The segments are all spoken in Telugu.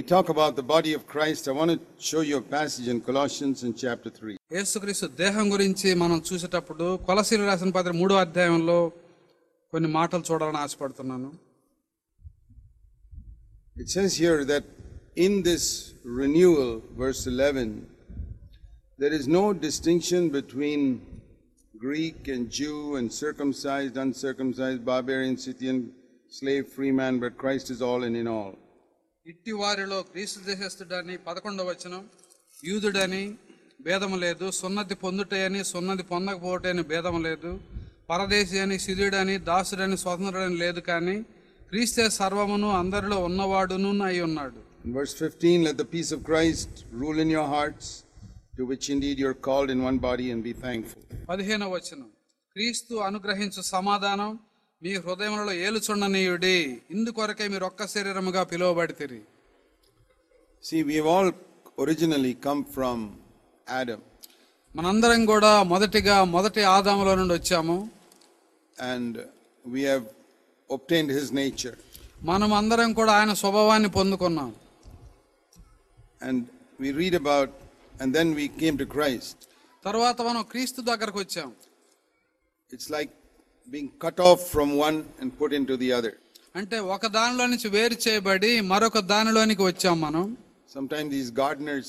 talk about the body of Christ, I want to show you a passage in Colossians in chapter 3. యేసుక్రీస్తు దేహం గురించి మనం చూసేటప్పుడు కొలసీలు రాసిన పత్రిక మూడో అధ్యాయంలో కొన్ని మాటలు చూడాలని ఆశపడుతున్నాను It says here that in this renewal, verse 11, there is no distinction between Greek and Jew and circumcised, uncircumcised, barbarian, Scythian, slave, free man, but Christ is all and in all. ఇట్టి వారిలో క్రీస్తు దేశస్థుడని పదకొండవ వచనం యూదుడని భేదము లేదు సున్నతి పొందుటే అని సున్నతి పొందకపోతే అని భేదము లేదు పరదేశి అని సిధుడని దాసుడని స్వతంత్రుడని లేదు కానీ క్రీస్తే సర్వమును అందరిలో ఉన్నవాడును అయి ఉన్నాడు In verse 15, let the peace of Christ rule in your hearts, to which indeed you are called in one body, and be thankful. పదిహేనవ వచనం క్రీస్తు అనుగ్రహించు సమాధానం మీ హృదయములలో ఏలుచుండనీయుడి ఇందుకొరకే మీరు ఒక్క శరీరముగా పిలువబడితిరి See, we have all originally come from Adam, మనందరం కూడా మొదటిగా మొదటి ఆదాములో నుండి వచ్చాము and we have obtained his nature. మనం అందరం కూడా ఆయన స్వభావాన్ని పొందుకున్నాం And we read about, and then we came to Christ. తర్వాత మనం క్రీస్తు దగ్గరకు వచ్చాం It's like being cut off from one and put into the other. అంటే ఒక దానిలో నుంచి వేరు చేయబడి మరొక దానిలోనికి వచ్చాం మనం Sometimes these gardeners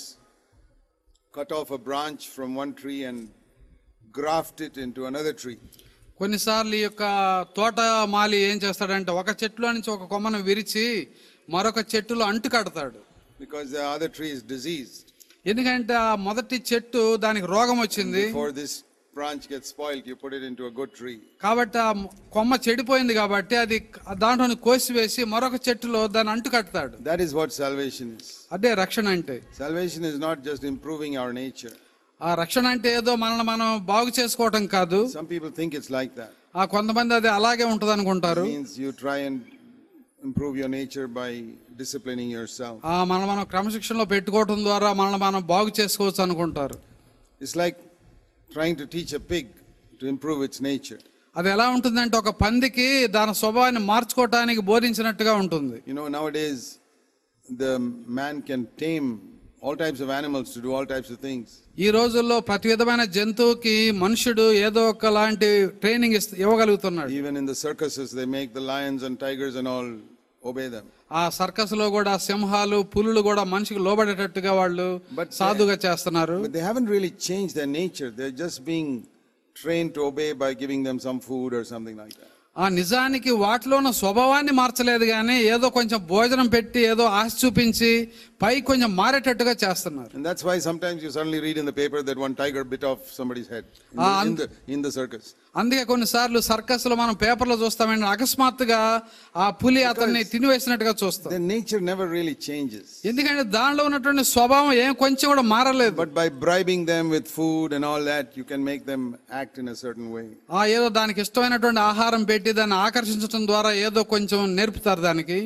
cut off a branch from one tree and graft it into another tree. కొన్నిసార్లు ఈ యొక్క తోట మాలి ఏం చేస్తాడంటే ఒక చెట్టులో నుంచి ఒక కొమ్మను విరిచి మరొక చెట్టులో అంటు కడతాడు Because the other tree is diseased. ఎందుకంటే ఆ మొదటి చెట్టు దానికి రోగం వచ్చింది Before this branch gets spoiled, you put it into a good tree. కాబట్టి ఆ కొమ్మ చెడిపోయింది కాబట్టి అది దాంట్లో కోసివేసి మరొక చెట్టులో దాన్ని అంటు కడతాడు That is what salvation is. అదే రక్షణ అంటే Salvation is not just improving our nature. ఆ రక్షణ అంటే ఏదో మనల్ని మనం బాగు చేసుకోవటం కాదు Some people think it's like that. ఆ కొంతమంది అది అలాగే ఉంటది It అనుకుంటారు means you try and improve your nature by disciplining yourself. ఆ మనం మనం క్రమశిక్షణలో పెట్టుకోవటం ద్వారా మనల్ని మనం బాగు చేసుకోవచ్చు అనుకుంటారు It's like trying to teach a pig to improve its nature. అది ఎలా ఉంటుందంటే ఒక పందికి దాని స్వభావాన్ని మార్చుకోవటానికి బోధించినట్టుగా ఉంటుంది You know, nowadays the man can tame all types of animals to do all types of things. ఈ రోజుల్లో ప్రతి విధమైన జంతువుకి మనుషుడు ఏదో ఒక లాంటి ట్రైనింగ్ ఇస్త- ఇవ్వగలుగుతున్నాడు Even in the circuses, they make the lions and tigers and all obey them. ఆ సర్కస్ లో కూడా సింహాలు పులులు కూడా మనిషికి లోబడేటట్టుగా వాళ్ళు But సాధుగా చేస్తున్నారు But they haven't really changed their nature. They're just being trained to obey by giving them some food or something like that. ఆ నిజానికి వాటిలో ఉన్న స్వభావాన్ని మార్చలేదు కానీ ఏదో కొంచెం భోజనం పెట్టి ఏదో ఆశ చూపించి పై కొంచెం మారేటట్టుగా చేస్తున్నారు And that's why sometimes you suddenly read in the paper that one tiger bit off somebody's head in, Ah, the, in, and- the, in the circus. అందుకే కొన్నిసార్లు సర్కస్ లో మనం పేపర్లో చూస్తామండి అకస్మాత్తుగా ఆ పులి అతన్ని తినివేసినట్టుగా చూస్తాం Their nature never really changes. ఎందుకంటే దానిలో ఉన్నటువంటి స్వభావం ఏం కొంచెం కూడా మారలేదు But by bribing them with food and all that, you can make them act in a certain way. ఆ ఏదో దానికి ఇష్టమైనటువంటి ఆహారం పెట్టి దాన్ని ఆకర్షించడం ద్వారా ఏదో కొంచెం నేర్పుతారు దానికి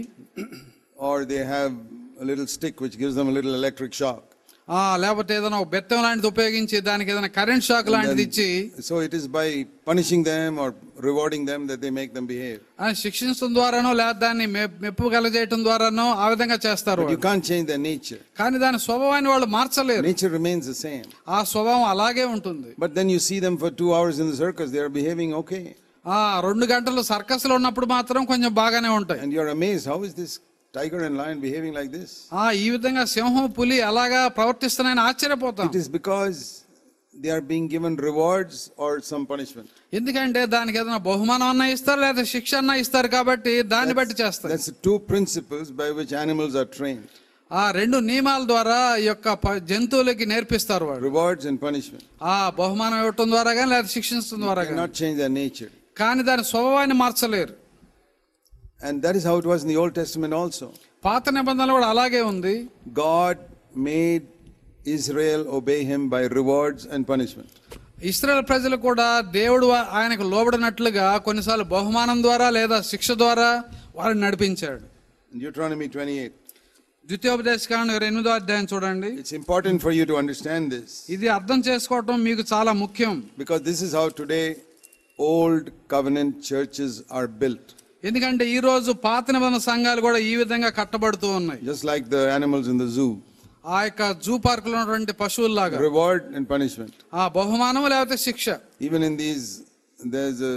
Or they have a little stick which gives them a little electric shock. ఆ లేకపోతే ఏదైనా ఒక బెత్తం లాంటిది ఉపయోగించి దానికి ఏదైనా కరెంట్ షాక్ లాంటిది ఇచ్చి So it is by punishing them or rewarding them that they make them behave. ఆ శిక్షించడం ద్వారానో లేదా దాన్ని మె- మెప్పు కలగజేయటం ద్వారానో ఆ విధంగా చేస్తారు But you వాళ్ళు. can't change their nature. కానీ దాని స్వభావాన్ని వాళ్ళు మార్చలేరు Nature remains the same. ఆ స్వభావం అలాగే ఉంటుంది But then you see them for two hours in the circus, they are behaving okay. ఆ రెండు గంటలు సర్కస్ లో ఉన్నప్పుడు మాత్రం కొంచెం బాగానే ఉంటాయి And you're amazed, how is this tiger and lion behaving like this? ఆ ఈ విధంగా సింహం పులి అలాగా ప్రవర్తిస్తున్నాయని ఆశ్చర్యపోతాం It is because they are being given rewards or some punishment. ఎందుకంటే దానికి ఏదైనా బహుమానం అన్నా ఇస్తారు లేదా శిక్ష అన్నా ఇస్తారు కాబట్టి దాన్ని బట్టి చేస్తారు That's the two principles by which animals are trained ఆ రెండు నియమాల ద్వారా ఈ యొక్క ప- జంతువులకి నేర్పిస్తారు వాడు rewards and punishment. ఆ బహుమానం ఇవ్వటం ద్వారా కానీ లేదా శిక్షించడం ద్వారా కానీ Cannot change their nature. కానీ దాని స్వభావాన్ని మార్చలేరు And that is how it was in the Old Testament also. పాత నిబంధనలు కూడా అలాగే ఉంది God made Israel obey him by rewards and punishment. Israel ప్రజలు కూడా దేవుడు వా- ఆయనకు లోబడినట్లుగా కొన్నిసార్లు బహుమానం ద్వారా లేదా శిక్ష ద్వారా వారిని నడిపించాడు In Deuteronomy 28. ద్వితీయోపదేశకాండం ఇరవై ఎనిమిదో అధ్యాయం చూడండి It's important for you to understand this ఇది అర్థం చేసుకోవటం మీకు చాలా ముఖ్యం because this is how today old covenant churches are built. ఎందుకంటే ఈ రోజు పాత నిబంధన సంఘాలు కూడా ఈ విధంగా కట్టబడుతూ ఉన్నాయి just like the animals in the zoo. ఆ యొక్క జూ పార్క్ లో ఉన్నటువంటి పశువుల్లాగా Reward and punishment. ఆ బహుమానం లేకపోతే శిక్ష Even in these, there's a,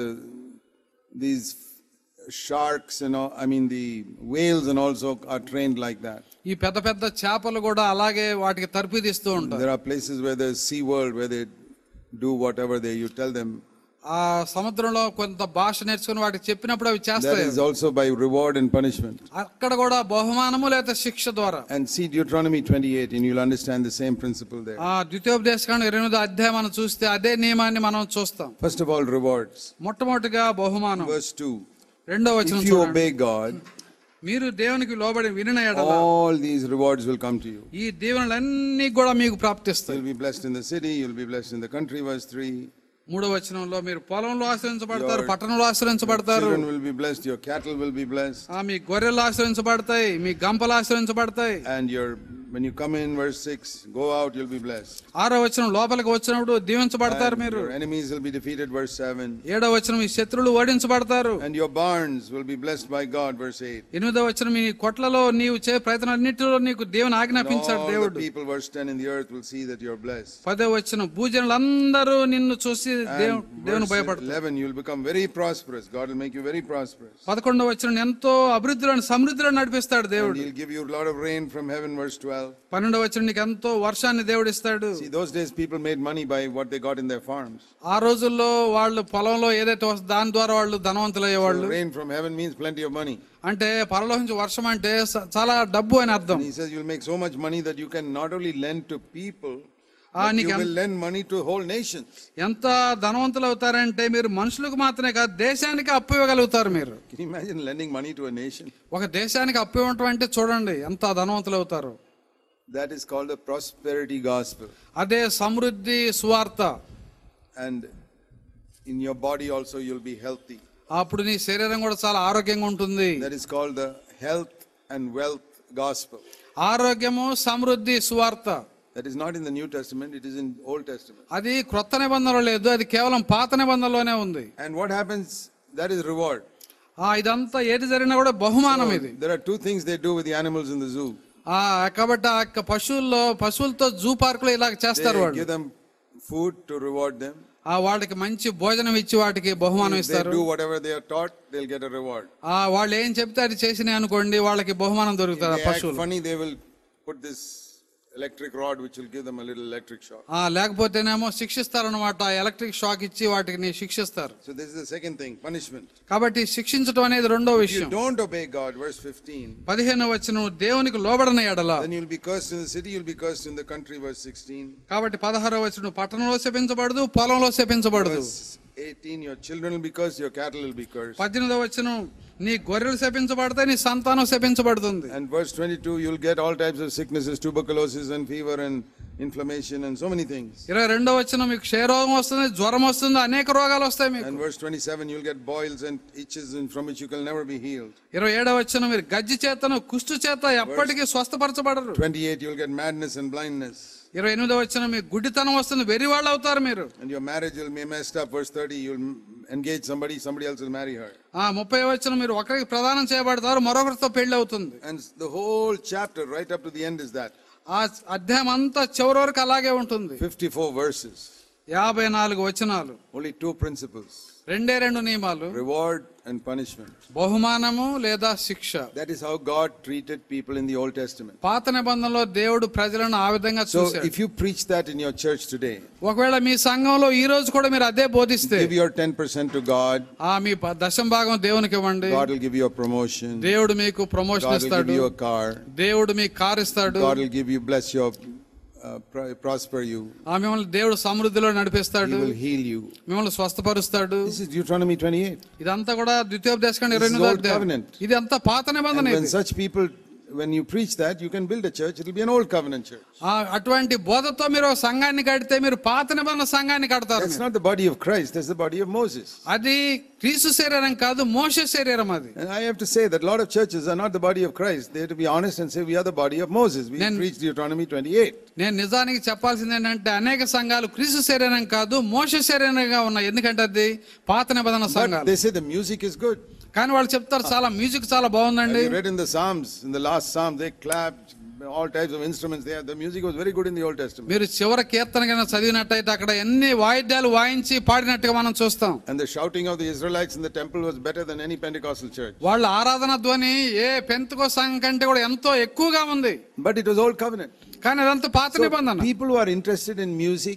these sharks, you know, I mean the whales and also are trained like that. ఈ పెద్ద పెద్ద చేపలు కూడా అలాగే వాటికి తర్పిదిస్తూ ఉంటారు There are places where there's Sea World where they do whatever they, you tell them. ఆ సముద్రంలో కొంత భాష నేర్చుకుని వాటికి చెప్పినప్పుడు అవి That చేస్తాయి is also by reward and punishment. అక్కడ కూడా బహుమానము లేకపోతే శిక్ష ద్వారా And see Deuteronomy 28 and you'll understand the same principle there. ఆ ద్వితీయోపదేశకాండం ఇరవై ఎనిమిదో అధ్యాయం మనం చూస్తే అదే నియమాన్ని మనం చూస్తాం First of all, rewards. మొట్టమొదటిగా బహుమానం Verse 2. రెండో వచనం If you చూడండి. obey God, మీరు దేవునికి లోబడి వినిన ఎడల all these rewards will come to you. ఈ దీవెనలన్నీ కూడా మీకు ప్రాప్తిస్తాయి You'll be blessed in the city, you'll be blessed in the country, verse 3. మూడో వచనంలో మీరు పొలంలో ఆశ్రయించబడతారు Your పట్టణంలో ఆశ్రయించబడతారు Children will be blessed, your cattle will be blessed. ఆ మీ గొర్రెలు ఆశ్రయించబడతాయి మీ గంపలు ఆశ్రయించబడతాయి And your when you come in, verse 6, go out, you'll be blessed. ఆరో వచనం లోపలికి వచ్చినప్పుడు దీవించబడతారు And మీరు your enemies will be defeated, verse 7. ఏడో వచనం మీ శత్రువులు ఓడించబడతారు And your barns will be blessed by God, verse 8. ఎనిమిదో వచనం మీ కొట్లలో నీవు చే ప్రయత్నాలన్నింటిలో నీకు దేవుని And ఆజ్ఞాపించాడు all the దేవుడు people, verse 10, in the earth will see that you're blessed. పదో వచనం భూజనులందరూ నిన్ను చూసి దేవు And దేవుని verse భయపడతారు 11, you'll become very prosperous. God will make you very prosperous. పదకొండో వచనం ఎంతో అభివృద్ధిలో సమృద్ధిలో నడిపిస్తాడు And దేవుడు He'll give you a lot of rain from heaven, verse 12. పన్నెండో వచనం నీకు ఎంతో వర్షాన్ని దేవుడు ఇస్తాడు See, those days people made money by what they got in their farms. ఆ రోజుల్లో వాళ్ళు పొలంలో ఏదైతే వస్తుందో దాని ద్వారా వాళ్ళు ధనవంతులు So అయ్యేవాళ్ళు rain from heaven means plenty of money. అంటే పరలోహించి వర్షం అంటే స- చాలా డబ్బు అని అర్థం And he says you'll make so much money that you can not only lend to people, Ah, but you నీకు will lend money to whole nations. ఎంత ధనవంతులు అవుతారంటే మీరు మనుషులకు మాత్రమే కాదు దేశానికి అప్పు ఇవ్వగలుగుతారు మీరు Can you imagine lending money to a nation? ఒక దేశానికి అప్పు ఇవ్వటం అంటే చూడండి ఎంత ధనవంతులు అవుతారు That is called the prosperity gospel. అదే సమృద్ధి సువార్త And in your body also you'll be healthy. అప్పుడు నీ శరీరం కూడా చాలా ఆరోగ్యంగా ఉంటుంది That is called the health and wealth gospel. ఆరోగ్యము సమృద్ధి సువార్త That is not in the New Testament, it is in Old Testament. అది క్రొత్త నిబంధనలో లేదు అది కేవలం పాత నిబంధనలోనే ఉంది And what happens? That is reward. ఆ ఇదంతా ఏది జరిగినా కూడా బహుమానం ఇది There are two things they do with the animals in the zoo. ఆ కాబట్టి ఆ యొక్క పశువుల్లో పశువులతో జూ పార్క్ లో ఇలా చేస్తారు They వాళ్ళు give them food to reward them. ఆ వాళ్ళకి మంచి భోజనం ఇచ్చి వాటికి బహుమానం If they ఇస్తారు do whatever they are taught, they'll get a reward. ఆ వాళ్ళు ఏం చెప్తే అది చేసినాయి అనుకోండి వాళ్ళకి బహుమానం If దొరుకుతుంది ఆ they act పశువులు funny, they will put this electric rod which will give them a little electric shock. ఆ లేకపోతేనేమో శిక్షిస్తారనమాట ఎలక్ట్రిక్ షాక్ ఇచ్చి వాటిని శిక్షిస్తారు So this is the second thing, punishment. కాబట్టి శిక్షించడం అనేది రెండో If you విషయం don't obey God, verse 15, పదిహేను వచ్చిన దేవునికి లోబడిన ఎడల then you'll be cursed in the city, you'll be cursed in the country, verse 16. కాబట్టి పదహారో వచ్చిన పట్టణంలో శపించబడదు పొలంలో శపించబడదు Verse 18, your children will be cursed, your cattle will be cursed. పద్దెనిమిదో వచ్చిన నీ గొర్రెలు శపించబడతాయి నీ సంతానం శపించబడుతుంది And verse 22, you'll get all types of sicknesses, tuberculosis and fever and inflammation and so many things. ఇరవై రెండో వచ్చిన మీకు క్షయరోగం వస్తుంది జ్వరం వస్తుంది అనేక రోగాలు వస్తాయి మీకు And verse 27, you'll get boils and itches and from which you can never be healed. ఇరవై ఏడో వచ్చిన మీరు గజ్జి చేతను కుష్టు చేత ఎప్పటికీ స్వస్థపరచబడరు 28, you'll get madness and blindness. ఇరవై ఎనిమిదో వచ్చిన మీకు గుడ్డితనం వస్తుంది వెర్రి వాళ్ళు అవుతారు మీరు And your marriage will be messed up. Verse 30, you'll engage somebody, somebody else will marry her. ఆ ముప్పై వచ్చిన మీరు ఒకరికి ప్రదానం చేయబడతారు మరొకరితో పెళ్లి అవుతుంది And the whole chapter, right up to the end, is that ఆ అధ్యాయం అంతా చివరి వరకు అలాగే ఉంటుంది 54 verses, యాభై నాలుగు వచనాలు only two principles రెండే రెండు నియమాలు reward and punishment. బహుమానము లేదా శిక్ష That is how God treated people in the Old Testament. పాత నిబంధనలో దేవుడు ప్రజలను ఆ విధంగా So చూశాడు if you preach that in your church today, ఒకవేళ మీ సంఘంలో ఈ రోజు కూడా మీరు అదే బోధిస్తే give your 10% to God, ఆ మీ ప- దశం భాగం దేవునికి ఇవ్వండి God will give you a promotion, దేవుడు మీకు ప్రమోషన్ God will give ఇస్తాడు you a car, దేవుడు మీకు కారు ఇస్తాడు God will give you, bless your, uh, pro- prosper you, ఆ మిమ్మల్ని దేవుడు సమృద్ధిలో He నడిపిస్తాడు will heal you. మిమ్మల్ని స్వస్థపరుస్తాడు This is Deuteronomy 28. ఇదంతా కూడా ద్వితీయోపదేశం ఇరవై This is ఎనిమిదో old అధ్యాయం. covenant. ఇది అంతా పాత And నిబంధన when ఇది. such people when you preach that, you can build a church. It'll be an old covenant church. ఆ, అటువంటి బోధతో మీరు ఒక సంఘాన్ని కడితే మీరు పాత నిబంధన సంఘాన్ని కడతారు That's మీరు. not the body of Christ, that's the body of Moses. అది క్రీస్తు శరీరం కాదు మోస శరీరం అది And I have to say that a lot of churches are not the body of Christ. They have to be honest and say, we are the body of Moses. We Then- preach Deuteronomy 28. నేను నిజానికి చెప్పాల్సింది ఏంటంటే అనేక సంఘాలు క్రీస్తు శరీరం కాదు మోస శరీరంగా ఉన్నాయి ఎందుకంటే అది పాత నిబంధన But సంఘాలు they say the music is good. కానీ వాళ్ళు చెప్తారు చాలా మ్యూజిక్ చాలా Have బాగుందండి you read in the Psalms, in the last Psalm, they clapped, all types of instruments there. The music was very good in the Old Testament. మీరు చివరి కీర్తన కన్నా చదివినట్టయితే అక్కడ ఎన్ని వాయిద్యాలు వాయించి పాడినట్టుగా మనం చూస్తాం And the shouting of the Israelites in the temple was better than any Pentecostal church. వాళ్ళ ఆరాధన ధ్వని ఏ పెంతుకో సంఘం కంటే కూడా ఎంతో ఎక్కువగా ఉంది But it was old covenant. కానీ అదంతా పాత So నిబంధన people who are interested in music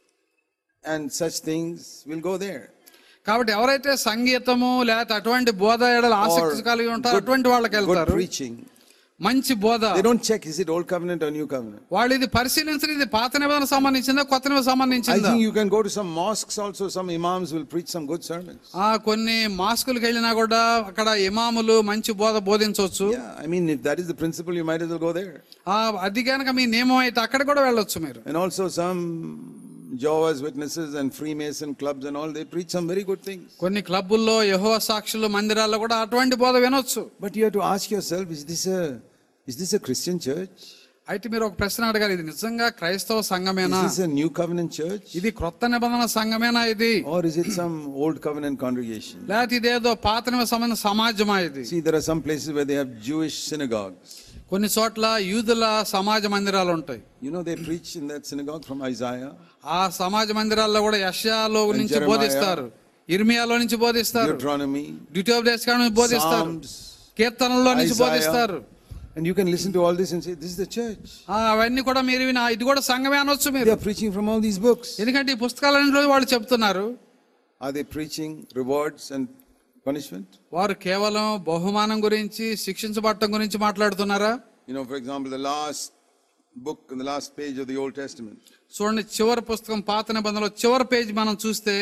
and such things will go there. కాబట్టి ఎవరైతే సంగీతము లేకపోతే అటువంటి బోధ ఎడల ఆసక్తి కలిగి ఉంటారో అటువంటి వాళ్ళకి good వెళ్తారు preaching. మంచి బోధ They don't check is it old covenant or new covenant. వాళ్ళు ఇది పరిశీలించరు ఇది పాత నిబంధన సంబంధించిందా కొత్త నిబంధన I సంబంధించిందా think you can go to some mosques also, some imams will preach some good sermons. ఆ కొన్ని మాస్కులకు వెళ్ళినా కూడా అక్కడ ఇమాములు మంచి బోధ బోధించవచ్చు Yeah, I mean, if that is the principle, you might as well go there. ఆ అది కనుక మీ నియమం అయితే అక్కడ కూడా వెళ్ళొచ్చు మీరు And also some Jehovah's Witnesses and Freemason clubs and all, they preach some very good things. కొన్ని క్లబ్బుల్లో యహో సాక్షులు మందిరాల్లో కూడా అటువంటి బోధ వినొచ్చు But you have to ask yourself, is this a is this a Christian church? అయితే మీరు ఒక ప్రశ్న అడగాలి ఇది నిజంగా క్రైస్తవ సంఘమేనా Is this a new covenant church? ఇది క్రొత్త నిబంధన సంఘమేనా ఇది Or is it some old covenant congregation? లేకపోతే ఇదేదో పాత నిబంధన సంబంధ సమాజమా ఇది See, there are some places where they have Jewish synagogues. కొన్ని చోట్ల యూదుల సమాజ మందిరాలు ఉంటాయి You know, they preach in that synagogue from Isaiah, ఆ సమాజ మందిరాల్లో కూడా యష్యాలో And నుంచి Jeremiah. బోధిస్తారు ఇర్మియాలో నుంచి బోధిస్తారు Deuteronomy, ద్వితీయోపదేశకాండం నుంచి బోధిస్తారు Psalms, కీర్తనలో నుంచి Isaiah. బోధిస్తారు and you can listen to all this and say, This is the church. ఆ, అవన్నీ కూడా మీరు విన ఇది కూడా సంఘమే అనొచ్చు They మీరు are preaching from all these books. ఎందుకంటే ఈ పుస్తకాలన్నింటిలో వాళ్ళు చెప్తున్నారు Are they preaching rewards and punishment? వారు కేవలం బహుమానం గురించి శిక్షించబడటం గురించి మాట్లాడుతున్నారా You know, for example, the last book in the last page of the Old Testament. చూడండి చివరి పుస్తకం పాత నిబంధనలో చివరి పేజ్ మనం చూస్తే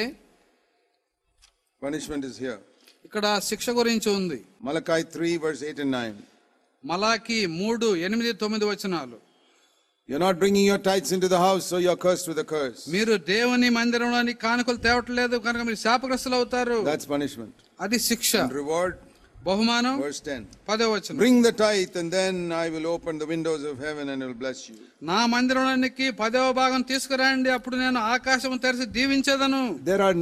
Punishment is here. ఇక్కడ శిక్ష గురించి ఉంది Malachi 3, verse 8 and 9. మలాకి మూడు ఎనిమిది తొమ్మిది వచనాలు You're not bringing your tithes into the house, so you're cursed with a curse. మీరు దేవుని మందిరంలోని కానుకలు తేవట్లేదు కనుక మీరు శాపగ్రస్తులు అవుతారు That's punishment. అది శిక్ష And reward, బహుమానం verse 10. పదో వచనం Bring the tithe, and then I will open the windows of heaven and will bless you. నా మందిరంలోనికి పదవ భాగం తీసుకురండి అప్పుడు నేను ఆకాశం తెరిచి దీవించేదను There are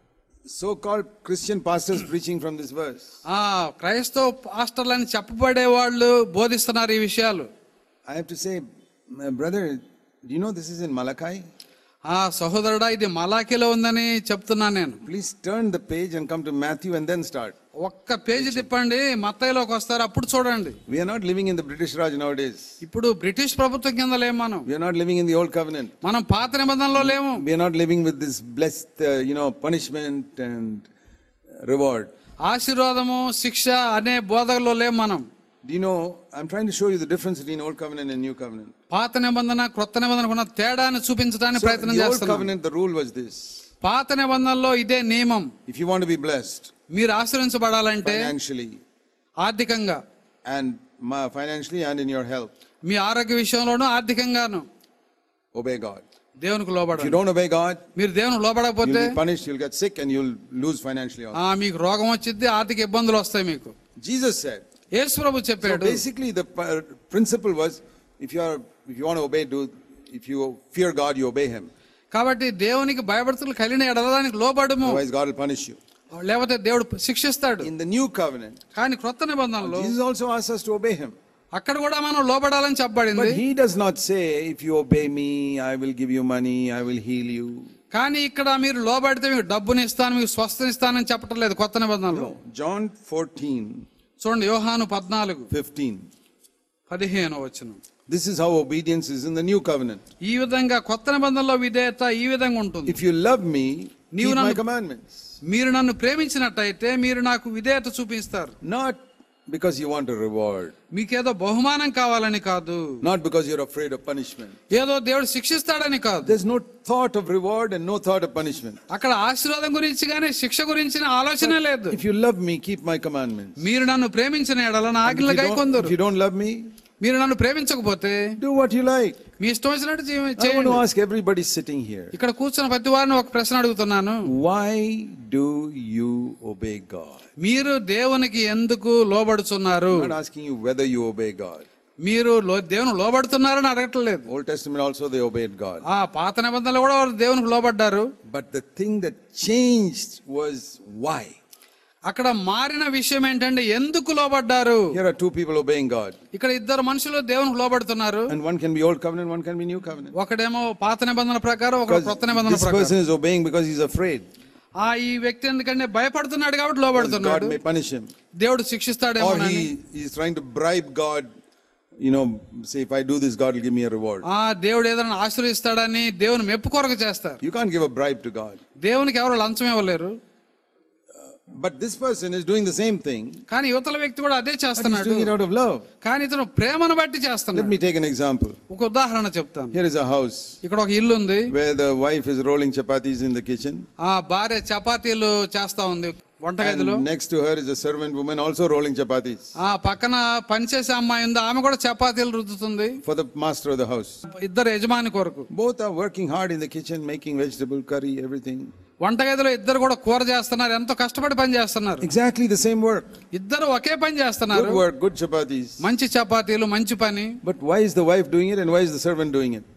so called Christian pastors preaching from this verse. ఆ క్రైస్తవ పాస్టర్లని చెప్పబడే వాళ్ళు బోధిస్తున్నారు ఈ విషయాలు I have to say, my brother, do you know this is in Malachi? ఆ సహోదరుడా ఇది మలాకిలో ఉందని చెప్తున్నా నేను Please turn the page and come to Matthew and then start. ఒక్క పేజీ తిప్పండి మత్తయిలోకి వస్తారు అప్పుడు చూడండి We are not living in the British Raj nowadays. ఇప్పుడు బ్రిటిష్ ప్రభుత్వం కింద లేము మనం We are not living in the old covenant. మనం పాత నిబంధనలో లేము We are not living with this blessed, uh, you know, punishment and reward. ఆశీర్వాదము శిక్ష అనే బోధలో లేము మనం Do you know? I'm trying to show you the difference between old covenant and new covenant. పాత నిబంధన క్రొత్త నిబంధన ఉన్న తేడాన్ని చూపించడానికి So, ప్రయత్నం the old చేస్తున్నాం covenant, the rule was this: పాత నిబంధనలో ఇదే నియమం if you want to be blessed మీరు ఆశ్రయించబడాలంటే financially ఆర్థికంగా and ma- financially and in your health, మీ ఆరోగ్య విషయంలోనూ ఆర్థికంగాను obey God. దేవునికి If you లోబడండి don't obey God, మీరు దేవునికి లోబడకపోతే you'll be punished. You'll get sick and you'll lose financially. Also. ఆ మీకు రోగం వచ్చింది ఆర్థిక ఇబ్బందులు వస్తాయి మీకు Jesus said. యేసు ప్రభు So చెప్పాడు basically, the p- principle was: if you are, if you want to obey, do. If you fear God, you obey Him. కాబట్టి దేవునికి భయభక్తులు కలిగిన ఎడలడానికి లోబడము Otherwise, God will punish you. లేకపోతే దేవుడు శిక్షిస్తాడు In the new covenant, కానీ క్రొత్త నిబంధనలో Jesus also asks us to obey Him. అక్కడ కూడా మనం లోబడాలని చెప్పబడింది But He does not say, if you obey me, I will give you money, I will heal you. కానీ ఇక్కడ మీరు లోబడితే మీకు డబ్బుని ఇస్తాను మీకు స్వస్థనిస్తానని చెప్పటం లేదు కొత్త నిబంధనలో No. John 14, చూడండి యోహాను పద్నాలుగు 15. పదిహేను వచ్చిన This is how obedience is in the new covenant. ఈ విధంగా కొత్త నిబంధనలో విధేయత ఈ విధంగా ఉంటుంది If you love me, keep నీవు my నన్ను- commandments. మీరు నన్ను ప్రేమించినట్టయితే మీరు నాకు విధేయత చూపిస్తారు Not because you want a reward, మీకేదో బహుమానం కావాలని కాదు not because you're afraid of punishment. ఏదో దేవుడు శిక్షిస్తాడని కాదు There's no thought of reward and no thought of punishment. అక్కడ ఆశీర్వాదం గురించి గానీ శిక్ష గురించిన ఆలోచన లేదు If you love me, keep my commandments. మీరు నన్ను ప్రేమించిన ఎడల నా If ఆజ్ఞలు you, don't, గైకొందరు if you don't love me, మీరు నన్ను ప్రేమించకపోతే do what you like. మీ ఇష్టం వచ్చినట్టు చేయ- I want చేయండి to ask everybody sitting here ఇక్కడ కూర్చున్న ప్రతి వారిని ఒక ప్రశ్న అడుగుతున్నాను why do you obey God? మీరు దేవునికి ఎందుకు లోబడుతున్నారు I'm not asking you whether you obey God. మీరు లో- దేవుని లోబడుతున్నారని అడగట్లేదు Old Testament also they obeyed God. ఆ పాత నిబంధనలు కూడా వారు దేవునికి లోబడ్డారు But the thing that changed was why. అక్కడ మారిన విషయం ఏంటంటే ఎందుకు లోబడ్డారు Here are two people obeying God. ఇక్కడ ఇద్దరు మనుషులు దేవునికి లోబడుతున్నారు And one can be old covenant, one can be new covenant. ఒకడేమో పాత నిబంధన ప్రకారం ఒక Because కొత్త నిబంధన this ప్రకారం person is obeying because he's afraid. ఆ ఈ వ్యక్తి ఎందుకంటే భయపడుతున్నాడు కాబట్టి Because లోబడుతున్నాడు God may punish him. దేవుడు శిక్షిస్తాడేమో Or he is trying to bribe God, you know, say, if I do this, God will give me a reward. ఆ దేవుడు ఏదైనా ఆశ్రయిస్తాడని దేవుని మెప్పు కొరకు చేస్తారు You can't give a bribe to God. దేవునికి ఎవరు లంచం ఇవ్వలేరు But this person is doing the same thing, కానీ యువతల వ్యక్తి కూడా అదే but he's చేస్తున్నాడు doing it out of love. కానీ ఇతను ప్రేమను బట్టి Let చేస్తున్నాడు me take an example. ఒక ఉదాహరణ చెప్తాను Here is a house ఇక్కడ ఒక ఇల్లు ఉంది where the wife is rolling chapatis in the kitchen, ఆ భార్య చపాతీలు చేస్తా ఉంది వంటగదిలో and next to her is a servant woman also rolling chapatis ఆ పక్కన పనిచేసే అమ్మాయి ఉంది ఆమె కూడా చపాతీలు రుద్దుతుంది for the master of the house. ఇద్దరు యజమాని కొరకు Both are working hard in the kitchen, making vegetable curry, everything. వంటగదిలో ఇద్దరు కూడా కూర చేస్తున్నారు ఎంతో కష్టపడి పని చేస్తున్నారు Exactly the same work. ఇద్దరు ఒకే పని చేస్తున్నారు Good work, good chapatis. మంచి చపాతీలు మంచి పని But why is the wife doing it and why is the servant doing it?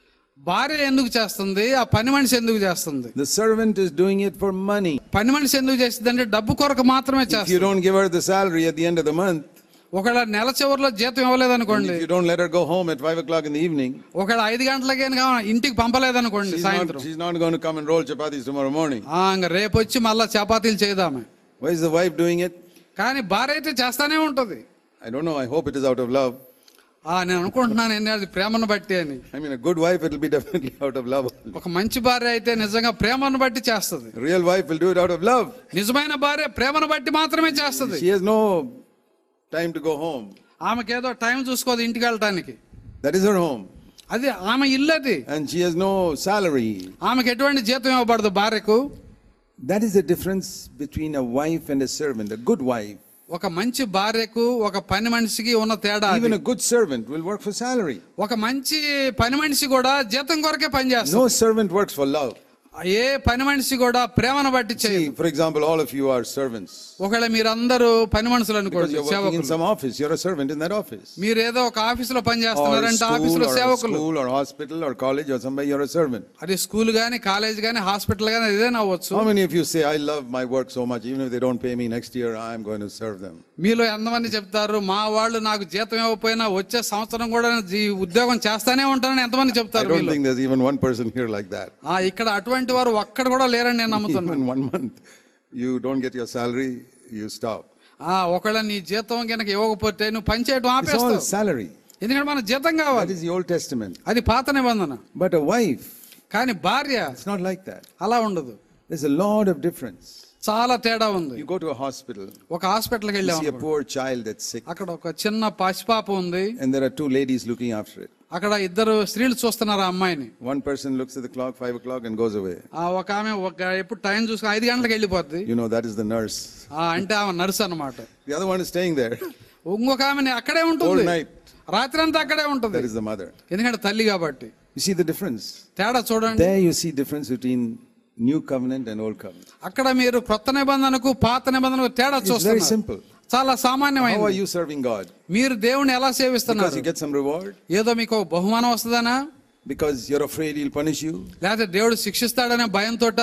భార్య ఎందుకు చేస్తుంది ఆ పని మనిషి ఎందుకు చేస్తుంది The servant is doing it for money. పని మనిషి ఎందుకు చేస్తుంది అంటే డబ్బు కొరకు మాత్రమే If you చేస్తుంది don't give her the salary at the end of the month, ఒకవేళ నెల చివరిలో జీతం ఇవ్వలేదనుకోండి if you don't let her go home at 5 o'clock in the evening, ఒకవేళ ఐదు గంటలకే ఇంటికి పంపలేదనుకోండి she's not, సాయంత్రం she's not going to come and roll chapatis tomorrow morning. ఆ, ఇంక రేపు వచ్చి మళ్ళా చపాతీలు చేద్దామే Why is the wife doing it? కానీ భార్య అయితే చేస్తానే ఉంటది I don't know. I hope it is out of love. ఆ నేను అనుకుంటున్నాను ఏంటి అది ప్రేమను బట్టి అని I mean, a good wife, it will be definitely out of love. ఒక మంచి భార్య అయితే నిజంగా ప్రేమను బట్టి చేస్తుంది A real wife will do it out of love. నిజమైన భార్య ప్రేమను బట్టి మాత్రమే చేస్తుంది She has no time to go home. ఆమెకేదో టైం చూసుకోదు ఇంటికి వెళ్ళటానికి That is her home. అది ఆమె ఇల్లు అది And she has no salary. ఆమెకి ఎటువంటి జీతం ఇవ్వబడదు భార్యకు That is the difference between a wife and a servant. A good wife, ఒక మంచి భార్యకు ఒక పని మనిషికి ఉన్న తేడా అది. even a good servant, will work for salary. ఒక మంచి పని మనిషి కూడా జీతం కొరకే పని No చేస్తుంది servant works for love. ఏ పని మనిషి కూడా ప్రేమను బట్టి చేయదు See, for example, all of you are servants. ఒకవేళ మీరందరూ పని మనుషులు Because అనుకోండి you're working in సేవకులు some office, you're a servant in that office. మీరు ఏదో ఒక ఆఫీసులో పని Or చేస్తున్నారంటే school, ఆఫీసులో or a సేవకులు school, or hospital, or college, or somewhere, you're a servant. అది స్కూల్ గానీ కాలేజ్ గానీ హాస్పిటల్ గానీ ఏదైనా అవ్వచ్చు How many of you say, I love my work so much, even if they don't pay me next year, I'm going to serve them? మీలో ఎంతమంది చెప్తారు మా వాళ్ళు నాకు జీతం ఇవ్వకపోయినా వచ్చే సంవత్సరం కూడా ఈ ఉద్యోగం చేస్తానే ఉంటానని ఎంతమంది I చెప్తారు don't మీలో think there's even one person here like that. ఆ, ఇక్కడ అటువంటి వారు ఒక్కడ కూడా లేరని నేను నమ్ముతున్నాను Even one month, you don't get your salary, you stop. ఆ ఒకవేళ నీ జీతం కనుక ఇవ్వకపోతే నువ్వు పని చేయడం It's all ఆపేస్తావు salary. ఎందుకంటే మన జీతం That కావాలి is the Old Testament. అది పాత నిబంధన But a wife, కానీ భార్య it's not like that. అలా ఉండదు There's a lot of difference. చాలా తేడా ఉంది You go to a hospital, ఒక హాస్పిటల్కి you వెళ్ళాం see a poor child that's sick, అక్కడ ఒక చిన్న పసిపాప ఉంది and there are two ladies looking after it. అక్కడ ఇద్దరు స్త్రీలు చూస్తున్నారు ఆ అమ్మాయిని One person looks at the clock, five o'clock, and goes away. ఆ ఒక ఆమె ఒక ఎప్పుడు టైం చూసుకుని ఐదు గంటలకు వెళ్ళిపోద్ది You know, that is the nurse. ఆ అంటే ఆమె నర్స్ అన్నమాట The other one is staying there. ఇంకొక ఆమె అక్కడే ఉంటుంది Whole night. రాత్రి అంతా అక్కడే ఉంటుంది That is the mother. ఎందుకంటే తల్లి కాబట్టి You see the difference? తేడా చూడండి There you see difference between new covenant and old covenant. అక్కడ మీరు క్రొత్త నిబంధనకు పాత నిబంధనకు తేడా It's very చూస్తున్నారు simple. చాలా How are సామాన్యమైనది you serving God? మీరు దేవుని ఎలా Because సేవిస్తున్నారు you get some reward? ఏదో మీకు ఒక బహుమానం వస్తుందనా Because you're afraid he'll punish you? లేకపోతే దేవుడు శిక్షిస్తాడనే భయంతోట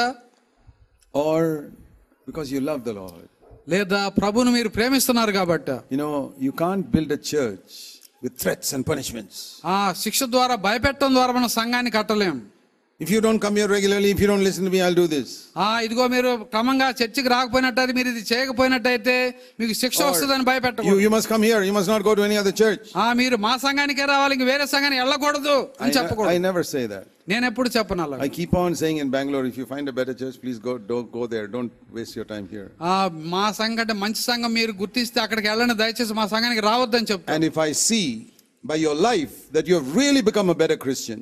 Or because you love the Lord? లేదా ప్రభును మీరు ప్రేమిస్తున్నారు కాబట్టి You know, you can't build a church with threats and punishments. ఆ శిక్ష ద్వారా భయపెట్టడం ద్వారా మన సంఘాన్ని కట్టలేం If you don't come here regularly, if you don't listen to me, I'll do this. ఆ ఇదిగో మీరు క్రమంగా చర్చికి రాకపోయినట్టయితే మీరు ఇది చేయకపోయినట్టయితే మీకు శిక్ష వస్తుందని You, భయపెట్టకూడదు you must come here. You must not go to any other church. ఆ మీరు మా సంఘానికి రావాలి ఇంక వేరే సంఘానికి వెళ్ళకూడదు I, అని ne- I చెప్పకూడదు never say that. నేను ఎప్పుడు చెప్పను అలా I keep on saying in Bangalore, if you find a better church, please go, don't go there. Don't waste your time here. ఆ, మా సంఘం అంటే మంచి సంఘం మీరు గుర్తిస్తే అక్కడికి వెళ్ళండి దయచేసి మా సంఘానికి రావద్దని చెప్తాను And if I see by your life that you have really become a better Christian,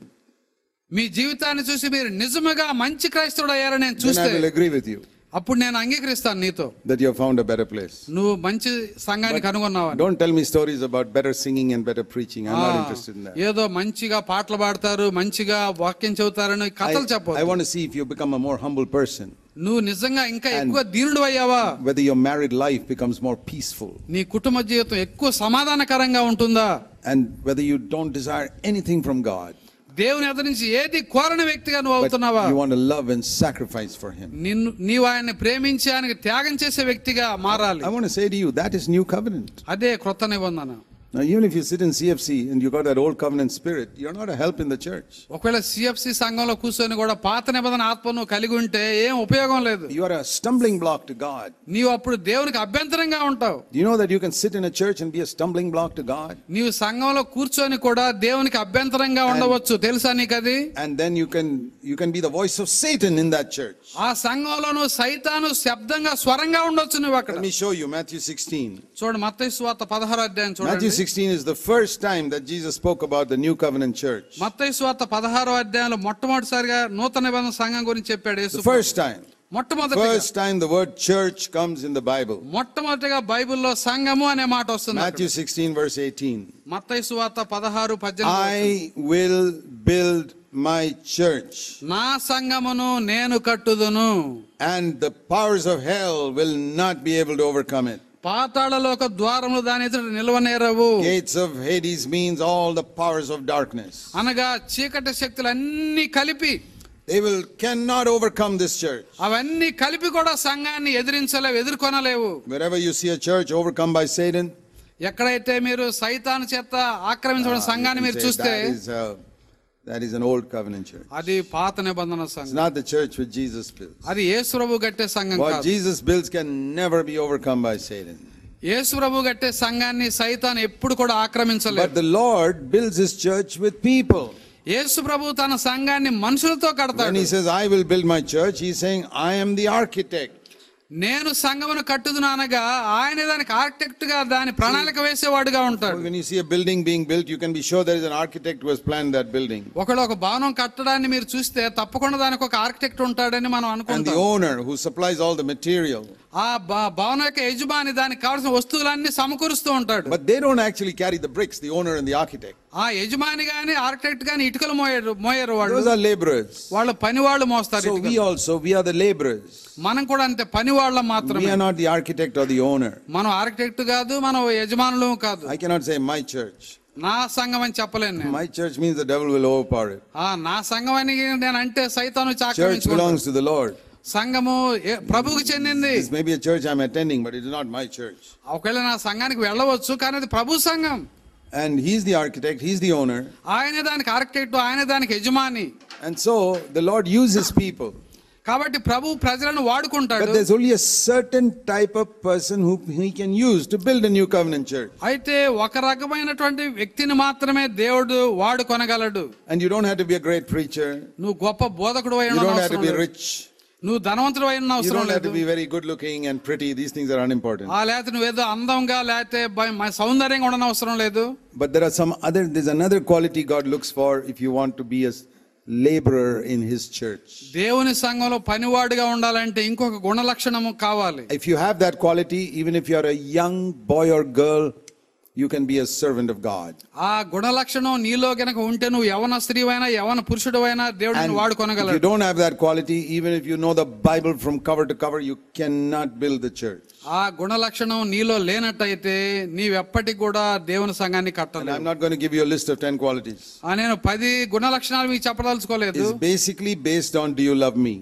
మీ జీవితాన్ని చూసి మీరు నిజముగా మంచి క్రైస్తవుడు అయ్యారని నేను then చూస్తే I will agree with you అప్పుడు నేను అంగీకరిస్తాను నీతో that you have found a better place. నువ్వు మంచి సంఘాన్ని కనుగొన్నావని Don't tell me stories about better singing and better preaching. I'm not ఆ, interested in that. ఏదో మంచిగా పాటలు పాడతారు మంచిగా వాక్యం చెబుతారని కథలు I, I చెప్పు want to see if you become a more humble person, నువ్వు నిజంగా ఇంకా ఎక్కువ దీనుడు అయ్యావా whether your married life becomes more peaceful, నీ కుటుంబ జీవితం ఎక్కువ సమాధానకరంగా ఉంటుందా and whether you don't desire anything from God, దేవుని ఎదురు నుంచి ఏది కోరని వ్యక్తిగా నువ్వు but అవుతున్నావా you want to love and sacrifice for Him. నిన్ను నీవు ఆయన్ని ప్రేమించి ఆయనకి త్యాగం చేసే వ్యక్తిగా మారాలి I want to say to you, that is new covenant. అదే క్రొత్త నిబంధన Now, even if you sit in CFC and you got that old covenant spirit, you're not a help in the church. ఒకవేళ సిఎఫ్సి సంఘంలో కూర్చొని కూడా పాత నిబంధన ఆత్మ నువ్వు కలిగి ఉంటే ఏం ఉపయోగం లేదు You are a stumbling block to God. నీవు అప్పుడు దేవునికి అభ్యంతరంగా ఉంటావు Do you know that you can sit in a church and be a stumbling block to God? నీవు సంఘంలో కూర్చొని కూడా దేవునికి అభ్యంతరంగా ఉండవచ్చు తెలుసా నీకు అది And then you can you can be the voice of Satan in that church. ఆ సంఘంలో నువ్వు సైతాను శబ్దంగా స్వరంగా ఉండొచ్చు నువ్వు అక్కడ Let me show you Matthew 16. చూడండి మత్తయి సువార్త పదహారు అధ్యాయం Matthew చూడండి 16 is the first time that Jesus spoke about the new covenant church. మత్తయి సువార్త పదహారో అధ్యాయంలో మొట్టమొదటిసారిగా నూతన నిబంధన సంఘం గురించి చెప్పాడు యేసు The first time. మొట్టమొదటిగా First time the word church comes in the Bible. మొట్టమొదటిగా బైబిల్లో సంఘము అనే మాట వస్తుంది Matthew 16 verse 18. మత్తయి సువార్త పదహారు పద్దెనిమిది I will build my church నా సంఘమును నేను కట్టుదును and the powers of hell will not be able to overcome it. పాతాళలోక ద్వారములు దాని ఎదుట నిలవనేరవు Gates of Hades means all the powers of darkness. అనగా చీకటి శక్తులు అన్ని కలిపి They will cannot overcome this church. అవన్నీ కలిపి కూడా సంఘాన్ని ఎదిరించలేవు ఎదుర్కొనలేవు Wherever you see a church overcome by Satan, ఎక్కడైతే మీరు సైతాను చేత ఆక్రమించబడిన uh, సంఘాన్ని you మీరు can say చూస్తే that is, uh, that is an old covenant church. అది పాత నిబంధన It's సంఘం not the church which Jesus builds. అది యేసుప్రభు గట్టే సంఘం What కాదు Jesus builds can never be overcome by Satan. యేసుప్రభు గట్టే సంఘాన్ని సైతాన్ ఎప్పుడు కూడా But ఆక్రమించలేదు the Lord builds his church with people. యేసు ప్రభు తన సంఘాన్ని మనుషులతో When కడతాడు he says, I will build my church, he's saying, I am the architect. నేను సంఘమును కట్టుదును అనగా ఆయన దానికి ఆర్కిటెక్ట్ గా దాని ప్రణాళిక వేసేవాడుగా ఉంటాడు When you see a building being built, you can be sure there is an architect who has planned that building. ఒకడు ఒక భవనం కట్టడాన్ని మీరు చూస్తే తప్పకుండా దానికి ఒక ఆర్కిటెక్ట్ ఉంటాడని మనం And the అనుకుంటాం owner who supplies all the material. ఆ భ- భవనం యొక్క యజమాని దానికి కావాల్సిన వస్తువులన్నీ సమకూరుస్తూ ఉంటాడు But they don't actually carry the bricks, the owner and the architect. ఆ యజమాని గాని ఆర్కిటెక్ట్ గాని ఇటుకలు మోయరు మోయరు వాళ్ళు Those are laborers. వాళ్ళ పని వాళ్ళు మోస్తారు So ఇటుకలు. we also, we are the laborers. మనం కూడా అంతే పని వాళ్ళ We మాత్రమే are not the architect or the owner. మనం ఆర్కిటెక్ట్ కాదు మనం యజమానులు కాదు I cannot say my church. నా సంఘం అని చెప్పలేను నేను My church means the devil will overpower it. ఆ నా సంఘం అని నేను అంటే సైతాను Church ఆక్రమించుకుంటాడు belongs to the Lord. సంఘము ఏ- ప్రభువుకి చెందింది This may be a church I'm attending, but it is not my church. ఒకవేళ నా సంఘానికి వెళ్ళవచ్చు కానీ అది ప్రభు సంఘం And he's the architect, he's the owner. ఆయనే దానికి ఆర్కిటెక్ట్ ఆయన దానికి యజమాని And so the Lord uses people. కాబట్టి ప్రభు ప్రజలను But వాడుకుంటాడు there's only a certain type of person who he can use to build a new covenant church. అయితే ఒక రకమైనటువంటి వ్యక్తిని మాత్రమే దేవుడు వాడుకొనగలడు And you don't have to be a great preacher. నువ్వు గొప్ప బోధకుడు You don't have to be అయిన rich. నువ్వు ధనవంతుడు అయిన You అవసరం don't have లేదు to be very good looking and pretty. These things are unimportant. ఆ లేకపోతే నువ్వేదో అందంగా లేకపోతే బ- మ- సౌందర్యంగా ఉండని అవసరం లేదు But there are some other, there's another quality God looks for if you want to be a laborer in his church. దేవుని సంఘంలో పనివాడిగా ఉండాలంటే ఇంకొక గుణ లక్షణము కావాలి If you have that quality, even if you are a young boy or girl, you can be a servant of God. ఆ గుణ లక్షణం నీలో గనక ఉంటే నువ్వు యవన స్త్రీవైనా యవన పురుషుడువైనా దేవుడిని And if వాడుకొనగలడు you don't have that quality, even if you know the Bible from cover to cover, you cannot build the church. ఆ గుణ లక్షణం నీలో లేనట్టయితే నీవెప్పటికి కూడా దేవుని సంఘాన్ని And కట్టలేవు I'm not going to give you a list of 10 qualities. ఆ, నేను పది గుణ లక్షణాలు మీకు చెప్పదలుచుకోలేదు It's basically based on do you love me?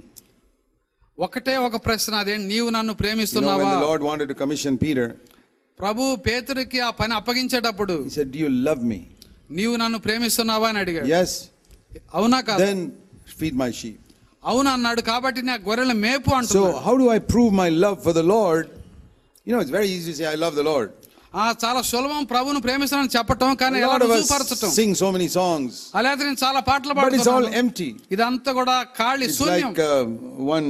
ఒకటే ఒక ప్రశ్న అదే నీవు నన్ను You know, when ప్రేమిస్తున్నావా the Lord wanted to commission Peter, ప్రభు పేతురికి ఆ పని అప్పగించేటప్పుడు he said, Do you love me? నీవు నన్ను ప్రేమిస్తున్నావా అని అడిగాడు Yes. అవునా కాదు Then feed my sheep. అవును అన్నాడు కాబట్టి నా గొర్రెల మేపు So, అంటున్నాడు how do I prove my love for the Lord? You know, it's very easy to say, I love the Lord. ఆ చాలా సులభం ప్రభువును ప్రేమిస్తానని చెప్పటం కానీ A ఎలా lot of us రుజువుపరచటం sing so many songs, అలాగే నేను చాలా పాటలు but it's all పాడుతున్నాను empty. ఇదంతా కూడా ఖాళీ It's శూన్యం like uh, one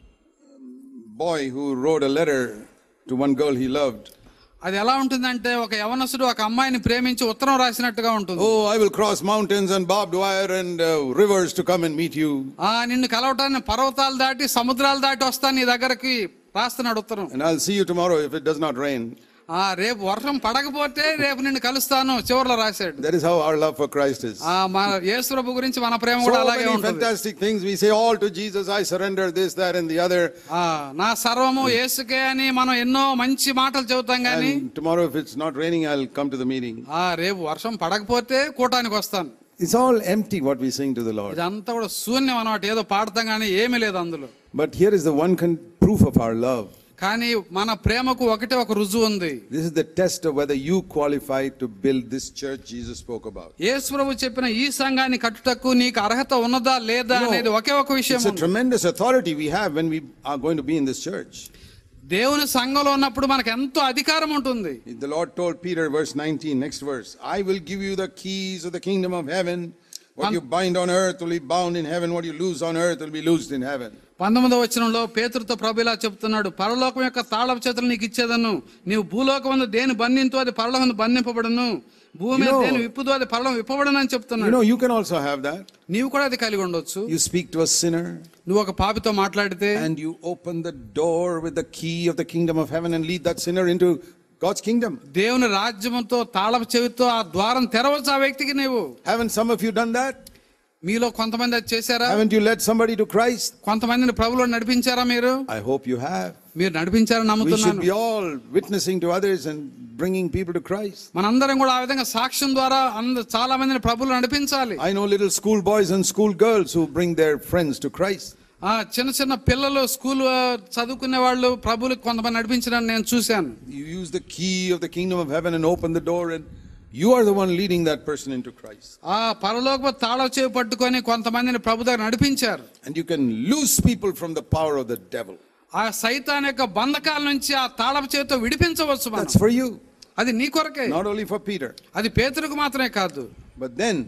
boy who wrote a letter to one girl he loved. అది ఎలా ఉంటుందంటే ఒక యవనసుడు ఒక అమ్మాయిని ప్రేమించి ఉత్తరం రాసినట్టుగా ఉంటుంది Oh, I will cross mountains and barbed wire and uh, rivers to come and meet you. ఆ నిన్ను కలవటాన్ని పర్వతాలు దాటి సముద్రాలు దాటి వస్తాను నీ దగ్గరకి రాస్తున్నాడు ఉత్తరం And I'll see you tomorrow if it does not rain. ఆ రేపు వర్షం పడకపోతే రేపు నిన్ను కలుస్తాను చివరిలో రాశాడు That is how our love for Christ is. ఆ మన యేసు ప్రభు గురించి మన ప్రేమ So కూడా అలాగే many ఉంటుంది fantastic things. We say all to Jesus, I surrender this, that, and the other. ఆ నా సర్వము యేసుకే అని మనం ఎన్నో మంచి మాటలు చెబుతాం గాని And tomorrow, if it's not raining, I'll come to the meeting. ఆ రేపు వర్షం పడకపోతే కూటానికి వస్తాను It's all empty what we sing to the Lord. ఇదంతా కూడా శూన్యం అన్నమాట ఏదో పాడతాం కానీ ఏమీ లేదు అందులో But here is the one con- proof of our love. కానీ మన ప్రేమకు ఒకటే ఒక రుజువు ఉంది This is the test of whether you qualify to build this church Jesus spoke about. యేసు ప్రభు చెప్పిన ఈ సంఘాన్ని కట్టుటకు నీకు అర్హత ఉన్నదా లేదా You know, అనేది ఒకే ఒక విషయం It's a ఉంది. tremendous authority we have when we are going to be in this church. దేవుని సంఘంలో ఉన్నప్పుడు మనకు ఎంతో అధికారం ఉంటుంది The Lord told Peter, verse 19, next verse, I will give you the keys of the kingdom of heaven. What you bind on earth will be bound in heaven. What you loose on earth will be loosed in heaven. పంతొమ్మిదవ వచనంలో పేతురుతో ప్రభు ఇలా చెప్తున్నాడు పరలోకం యొక్క తాళపు చేతులు నీకు ఇచ్చేదను నీవు భూలోకం ముందు దేని బంధింతో అది పరలోకం బంధింపబడును భూమి మీద You know- దేని విప్పుదో అది పరలోకం విప్పబడును అని You చెప్తున్నాడు know, you can also have that. నీవు కూడా అది కలిగి ఉండొచ్చు You speak to a sinner నువ్వు ఒక పాపితో మాట్లాడితే and you open the door with the key of the kingdom of heaven and lead that sinner into God's kingdom. దేవుని రాజ్యంతో తాళపు చెవితో ఆ ద్వారం తెరవచ్చు ఆ వ్యక్తికి నీవు Haven't some of you done that? మీలో కొంతమంది అది చేశారా Haven't you led somebody to Christ? కొంతమందిని ప్రభులో నడిపించారా మీరు I hope you have. మీరు నడిపించారని We should నమ్ముతున్నాను be all witnessing to others and bringing people to Christ. మనందరం కూడా ఆ విధంగా సాక్ష్యం ద్వారా అంద చాలా మందిని ప్రభులు నడిపించాలి I know little school boys and school girls who bring their friends to Christ. ఆ చిన్న చిన్న పిల్లలు స్కూల్ ఆ, చదువుకునే వాళ్ళు ప్రభులకు కొంతమంది నడిపించడాన్ని నేను చూశాను You use the key of the kingdom of heaven and open the door, and you are the one leading that person into Christ. ఆ పరలోక తాళ చేయి పట్టుకొని కొంతమందిని ప్రభు దగ్గర నడిపించారు And you can loose people from the power of the devil. ఆ సైతాన్ యొక్క బంధకాల నుంచి ఆ తాళపు చేతితో విడిపించవచ్చు మనం That's for you, అది నీ కొరకే not only for Peter. అది పేతురుకు మాత్రమే కాదు But then,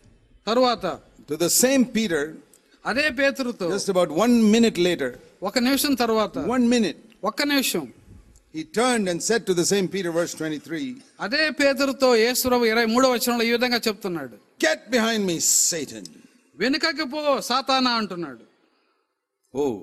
తరువాత to the same Peter, అదే పేతురుతో just about one minute later, ఒక నిమిషం తరువాత one minute, ఒక్క నిమిషం he turned and said to the same Peter, verse 23, అదే పేతురుతో యేసుప్రభు ఇరవై మూడో వచనంలో ఈ విధంగా చెప్తున్నాడు Get behind me, Satan. వెనుకకి పో సాతానా అంటున్నాడు Oh,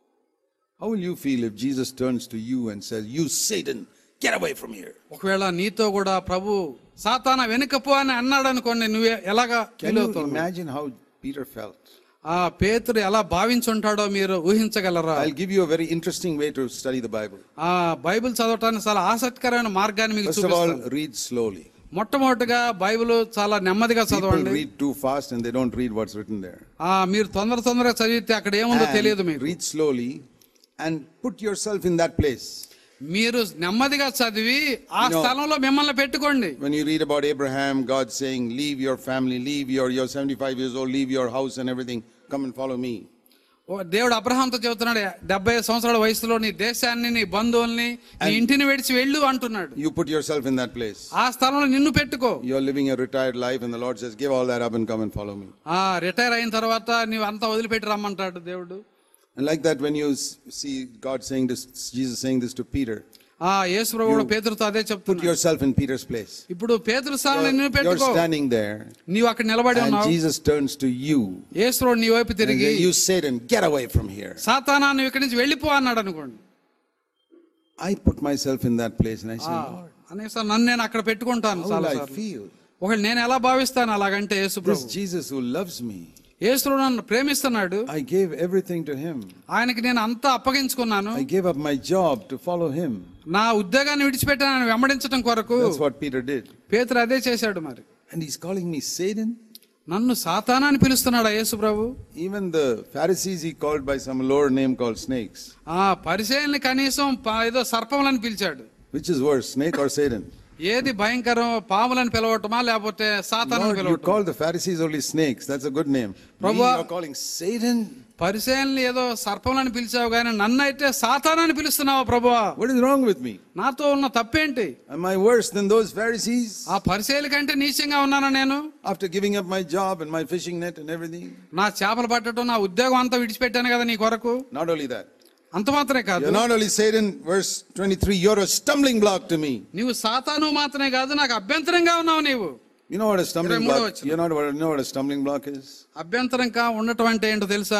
how will you feel if Jesus turns to you and says, You, Satan, get away from here? ఒకవేళ నీతో కూడా ప్రభు సాతానా వెనుక పో అని అన్నాడు అనుకోండి నువ్వు ఎలాగా Can ఫీల్ you అవుతావు imagine how Peter felt? ఆ పేతురు ఎలా భావించుంటాడో మీరు ఊహించగలరా I'll give you a very interesting way to study the Bible. ఆ బైబిల్ చదవటానికి చాలా ఆసక్తికరమైన మార్గాన్ని మీకు First of all, చూపిస్తాను read slowly. మొట్టమొదటిగా బైబిల్ చాలా నెమ్మదిగా People చదవండి read too fast and they don't read what's written there. ఆ మీరు తొందర తొందరగా చదివితే అక్కడ ఏముందో తెలియదు And మీకు read slowly and put yourself in that place. మీరు నెమ్మదిగా చదివి ఆ You know- స్థలంలో మిమ్మల్ని పెట్టుకోండి When you read about Abraham, God saying, Leave your family, leave your, you're 75 years old, leave your house and everything, come and follow me. ఓ దేవుడు అబ్రహాంతో చెబుతున్నాడు డెబ్బై సంవత్సరాల వయసులో నీ దేశాన్ని నీ బంధువుల్ని నీ ఇంటిని విడిచి వెళ్ళు అంటున్నాడు You put yourself in that place. ఆ స్థలంలో నిన్ను పెట్టుకో You're living a retired life, and the Lord says, Give all that up and come and follow me. ఆ రిటైర్ అయిన తర్వాత నీవు అంతా వదిలిపెట్టి రమ్మంటాడు దేవుడు And like that, when you s- see God saying this, Jesus saying this to Peter, ఆ యేసు ప్రభువుడు పేతురుతో అదే put చెప్తున్నాడు yourself in Peter's place. ఇప్పుడు పేతురు స్థానంలో You're, నిన్ను you're పెట్టుకో standing there, నీవు అక్కడ నిలబడి and ఉన్నావు Jesus turns to you. యేసు ప్రభువు నీ వైపు And తిరిగి says, you Satan, get away from here. సాతానా నువ్వు ఇక్కడి నుంచి వెళ్ళిపో అన్నాడు అనుకోండి I put myself in that place and I say, Lord, అనేసి నన్ను నేను అక్కడ పెట్టుకుంటాను how will చాలా I సార్లు feel? ఒకవేళ నేను ఎలా భావిస్తాను అలాగంటే యేసు This Prabhu Jesus who loves me, యేసు ప్రభు నన్ను ప్రేమిస్తున్నాడు I gave everything to him. ఆయనకి నేను అంతా అప్పగించుకున్నాను I gave up my job to follow him. నా ఉద్యోగాన్ని విడిచిపెట్టి ఆయన వెంబడించడం కొరకు That's what Peter did. పేతురు అదే చేశాడు మరి And he's calling me Satan. నన్ను సాతానా అని పిలుస్తున్నాడు యేసు ప్రభు Even the Pharisees he called by some lower name called snakes. ఆ పరిచయాన్ని కనీసం ప- ఏదో సర్పములని పిలిచాడు Which is worse, snake or Satan? ఏది భయంకరం పాములని పిలవటమా లేకపోతే సాతాను Lord, you పిలవటం call the Pharisees only snakes. That's a good name. Me, Prabhu- you're calling Satan? పరిచయాన్ని ఏదో సర్పంలని పిలిచావు కానీ నన్ను అయితే సాతానని పిలుస్తున్నావా ప్రభువా What is wrong with me? నాతో ఉన్న తప్పేంటి Am I worse than those Pharisees? ఆ పరిచయాల కంటే నీచంగా ఉన్నానా నేను After giving up my job and my fishing net and everything? నా చేపలు పట్టడం నా ఉద్యోగం అంతా విడిచిపెట్టాను కదా నీ కొరకు Not only that. అంత మాత్రమే కాదు You're not only Satan, verse 23, you're a stumbling block to me. నీవు సాతాను మాత్రమే కాదు నాకు అభ్యంతరంగా ఉన్నావు నీవు You know what a stumbling ఇరవై మూడో block వచనం. You know what, you know what a stumbling block is? అభ్యంతరంగా ఉండటం అంటే ఏంటో తెలుసా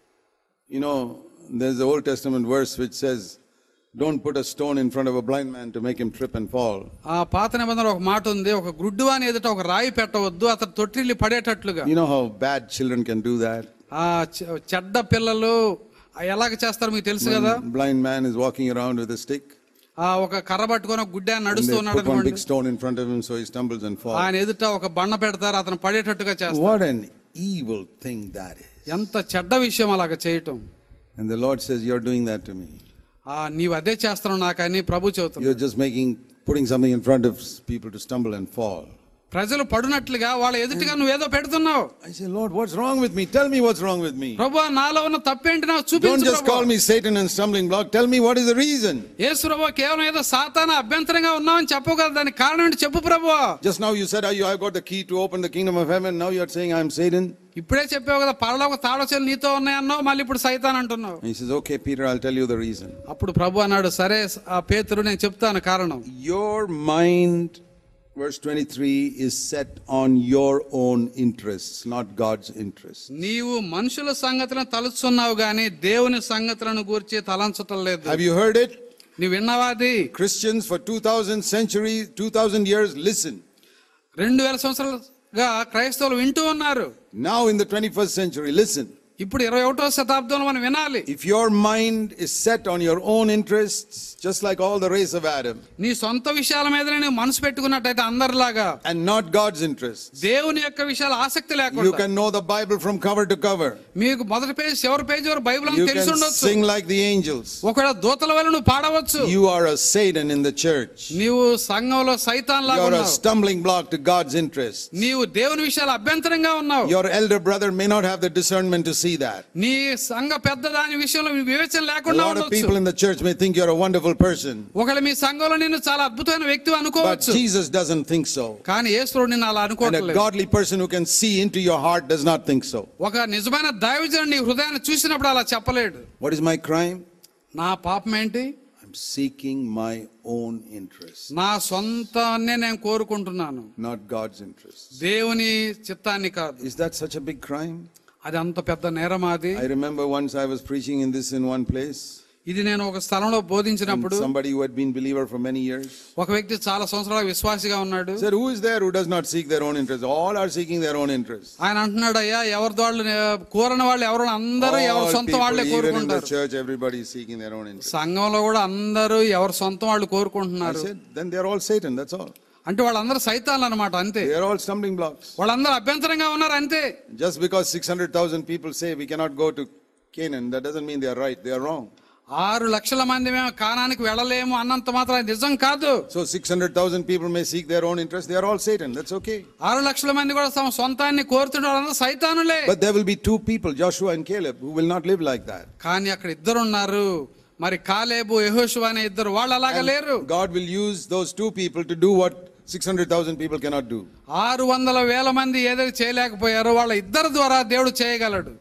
You know, there's the Old Testament verse which says, Don't put a stone in front of a blind man to make him trip and fall. ఆ పాత నిబంధన ఒక మాట ఉంది ఒక గుడ్డువాని ఎదుట ఒక రాయి పెట్టవద్దు అతను తొట్టిల్లి పడేటట్లుగా You know how bad children can do that? ఆ చె- చెడ్డ పిల్లలు ఎలాగ చేస్తారు మీకు తెలుసు కదా When blind man is walking around with a stick, ఆ ఒక కర్ర పట్టుకొని ఒక గుడ్డ and నడుస్తూ they ఉన్నాడు put one అనుకోండి big stone in front of him so he stumbles and falls. ఆయన ఎదుట ఒక బండ పెడతారు అతను పడేటట్టుగా చేస్తారు What an evil thing that is. ఎంత చెడ్డ విషయం అలాగ చేయటం And the Lord says, You're doing that to me. ఆ నీవు అదే చేస్తున్నావు నాకని ప్రభు చెబుతున్నాడు You're just making, putting something in front of people to stumble and fall. ప్రజలు పడునట్లుగా వాళ్ళ ఎదుటిగా నువ్వేదో పెడుతున్నావు I say, Lord, what's wrong with me? Tell me what's wrong with me. ప్రభు నాలో ఉన్న తప్పేంటి నాకు Don't చూపించు just call Prabhu. me Satan and stumbling block. Tell me what is the reason. యేసు ప్రభు కేవలం ఏదో సాతాన అభ్యంతరంగా ఉన్నావని చెప్పవు కదా దానికి కారణం ఏంటి చెప్పు ప్రభు Just now you said, "Oh, you- I've got the key to open the kingdom of heaven. Now you're saying I'm Satan. ఇప్పుడే చెప్పావు కదా పరలోక తాళచెలు నీతో ఉన్నాయన్నావు మళ్ళీ ఇప్పుడు సైతాన్ అంటున్నావు And he says, Okay, Peter, I'll tell you the reason. అప్పుడు ప్రభు అన్నాడు సరే ఆ పేతురు నేను చెప్తాను కారణం Your mind, verse 23, is set on your own interests, not God's interests. నీవు మనుషుల సంగతులను తలుచున్నావు గాని దేవుని సంగతులను గూర్చి తలంచటం లేదు Have you heard it? నువ్వు విన్నావా అది Christians for 2000 centuries, 2000 years, listen. రెండు వేల సంవత్సరాలుగా క్రైస్తవులు వింటూ ఉన్నారు Now in the 21st century, listen. ఇప్పుడు ఇరవై ఒకటో శతాబ్దంలో మనం వినాలి If your mind is set on your own interests, just like all the race of Adam, నీ సొంత విషయాల మీద నువ్వు మనసు పెట్టుకున్నట్టయితే అందరిలాగా and not God's interests, దేవుని యొక్క విషయాలు ఆసక్తి you లేకుండా can know the Bible from cover to cover. మీకు మొదటి పేజీ చివరి పేజీ వరకు బైబిల్ You అని తెలిసి can ఉండొచ్చు sing like the angels. ఒకవేళ దూతల వల్ల నువ్వు పాడవచ్చు You are a Satan in the church. నీవు సంఘంలో సైతాన్ లాగా You're a ఉన్నావు stumbling block to God's interests. నీవు దేవుని విషయాలు అభ్యంతరంగా ఉన్నావు Your elder brother may not have the discernment to see that. నీ సంఘ పెద్ద దాని విషయంలో వివేచన A లేకుండా lot of people ఉండొచ్చు in the church may think you're a wonderful person, ఒకవేళ మీ సంఘంలో నిన్ను చాలా అద్భుతమైన వ్యక్తి but అనుకోవచ్చు Jesus doesn't think so. కానీ యేసుడు నిన్ను అలా And a అనుకోవట్లేదు godly person who can see into your heart does not think so. ఒక నిజమైన దైవజనుడు నీ హృదయాన్ని చూసినప్పుడు అలా చెప్పలేడు What is my crime? నా పాపం ఏంటి I'm seeking my own interests, నా సొంతాన్నే నేను కోరుకుంటున్నాను not God's interests. దేవుని చిత్తాన్ని కాదు Is that such a big crime? అది అంత పెద్ద నేరం అది I remember once I was preaching in this in one place. ఇది నేను ఒక స్థలంలో And బోధించినప్పుడు somebody who had been believer for many years ఒక వ్యక్తి చాలా సంవత్సరాల విశ్వాసిగా ఉన్నాడు said, Who is there who does not seek their own interests? All are seeking their own interests. ఆయన అంటున్నాడు అయ్యా ఎవరి వాళ్ళు కోరని వాళ్ళు ఎవరు అందరూ ఎవరి All సొంత people, వాళ్ళే even in the కోరుకుంటారు church, everybody is seeking their own interests. సంఘంలో కూడా అందరూ ఎవరి సొంత వాళ్ళు I కోరుకుంటున్నారు said, Then they're all Satan, that's all. అంటే వాళ్ళందరూ సైతాన్లు అనమాట అంతే They're all stumbling blocks. వాళ్ళందరూ అభ్యంతరంగా ఉన్నారు అంతే Just because 600,000 people say we cannot go to Canaan, that doesn't mean they're right, they're wrong. ఆరు లక్షల మంది మేము కానానికి వెళ్ళలేము అన్నంత మాత్రం అది నిజం కాదు So 600,000 people may seek their own interests, they are all Satan, that's okay. ఆరు లక్షల మంది కూడా తమ సొంతాన్ని కోరుతున్న వాళ్ళందరూ సైతానులే But there will be two people, Joshua and Caleb, who will not live like that. కానీ అక్కడ ఇద్దరు ఉన్నారు మరి కాలేబు యెహోషువ అనే ఇద్దరు వాళ్ళు అలాగా లేరు God will use those two people to do what 600,000 people cannot do. ఆరు వందల వేల మంది ఏదైతే చేయలేకపోయారో వాళ్ళ ఇద్దరు ద్వారా దేవుడు చేయగలడు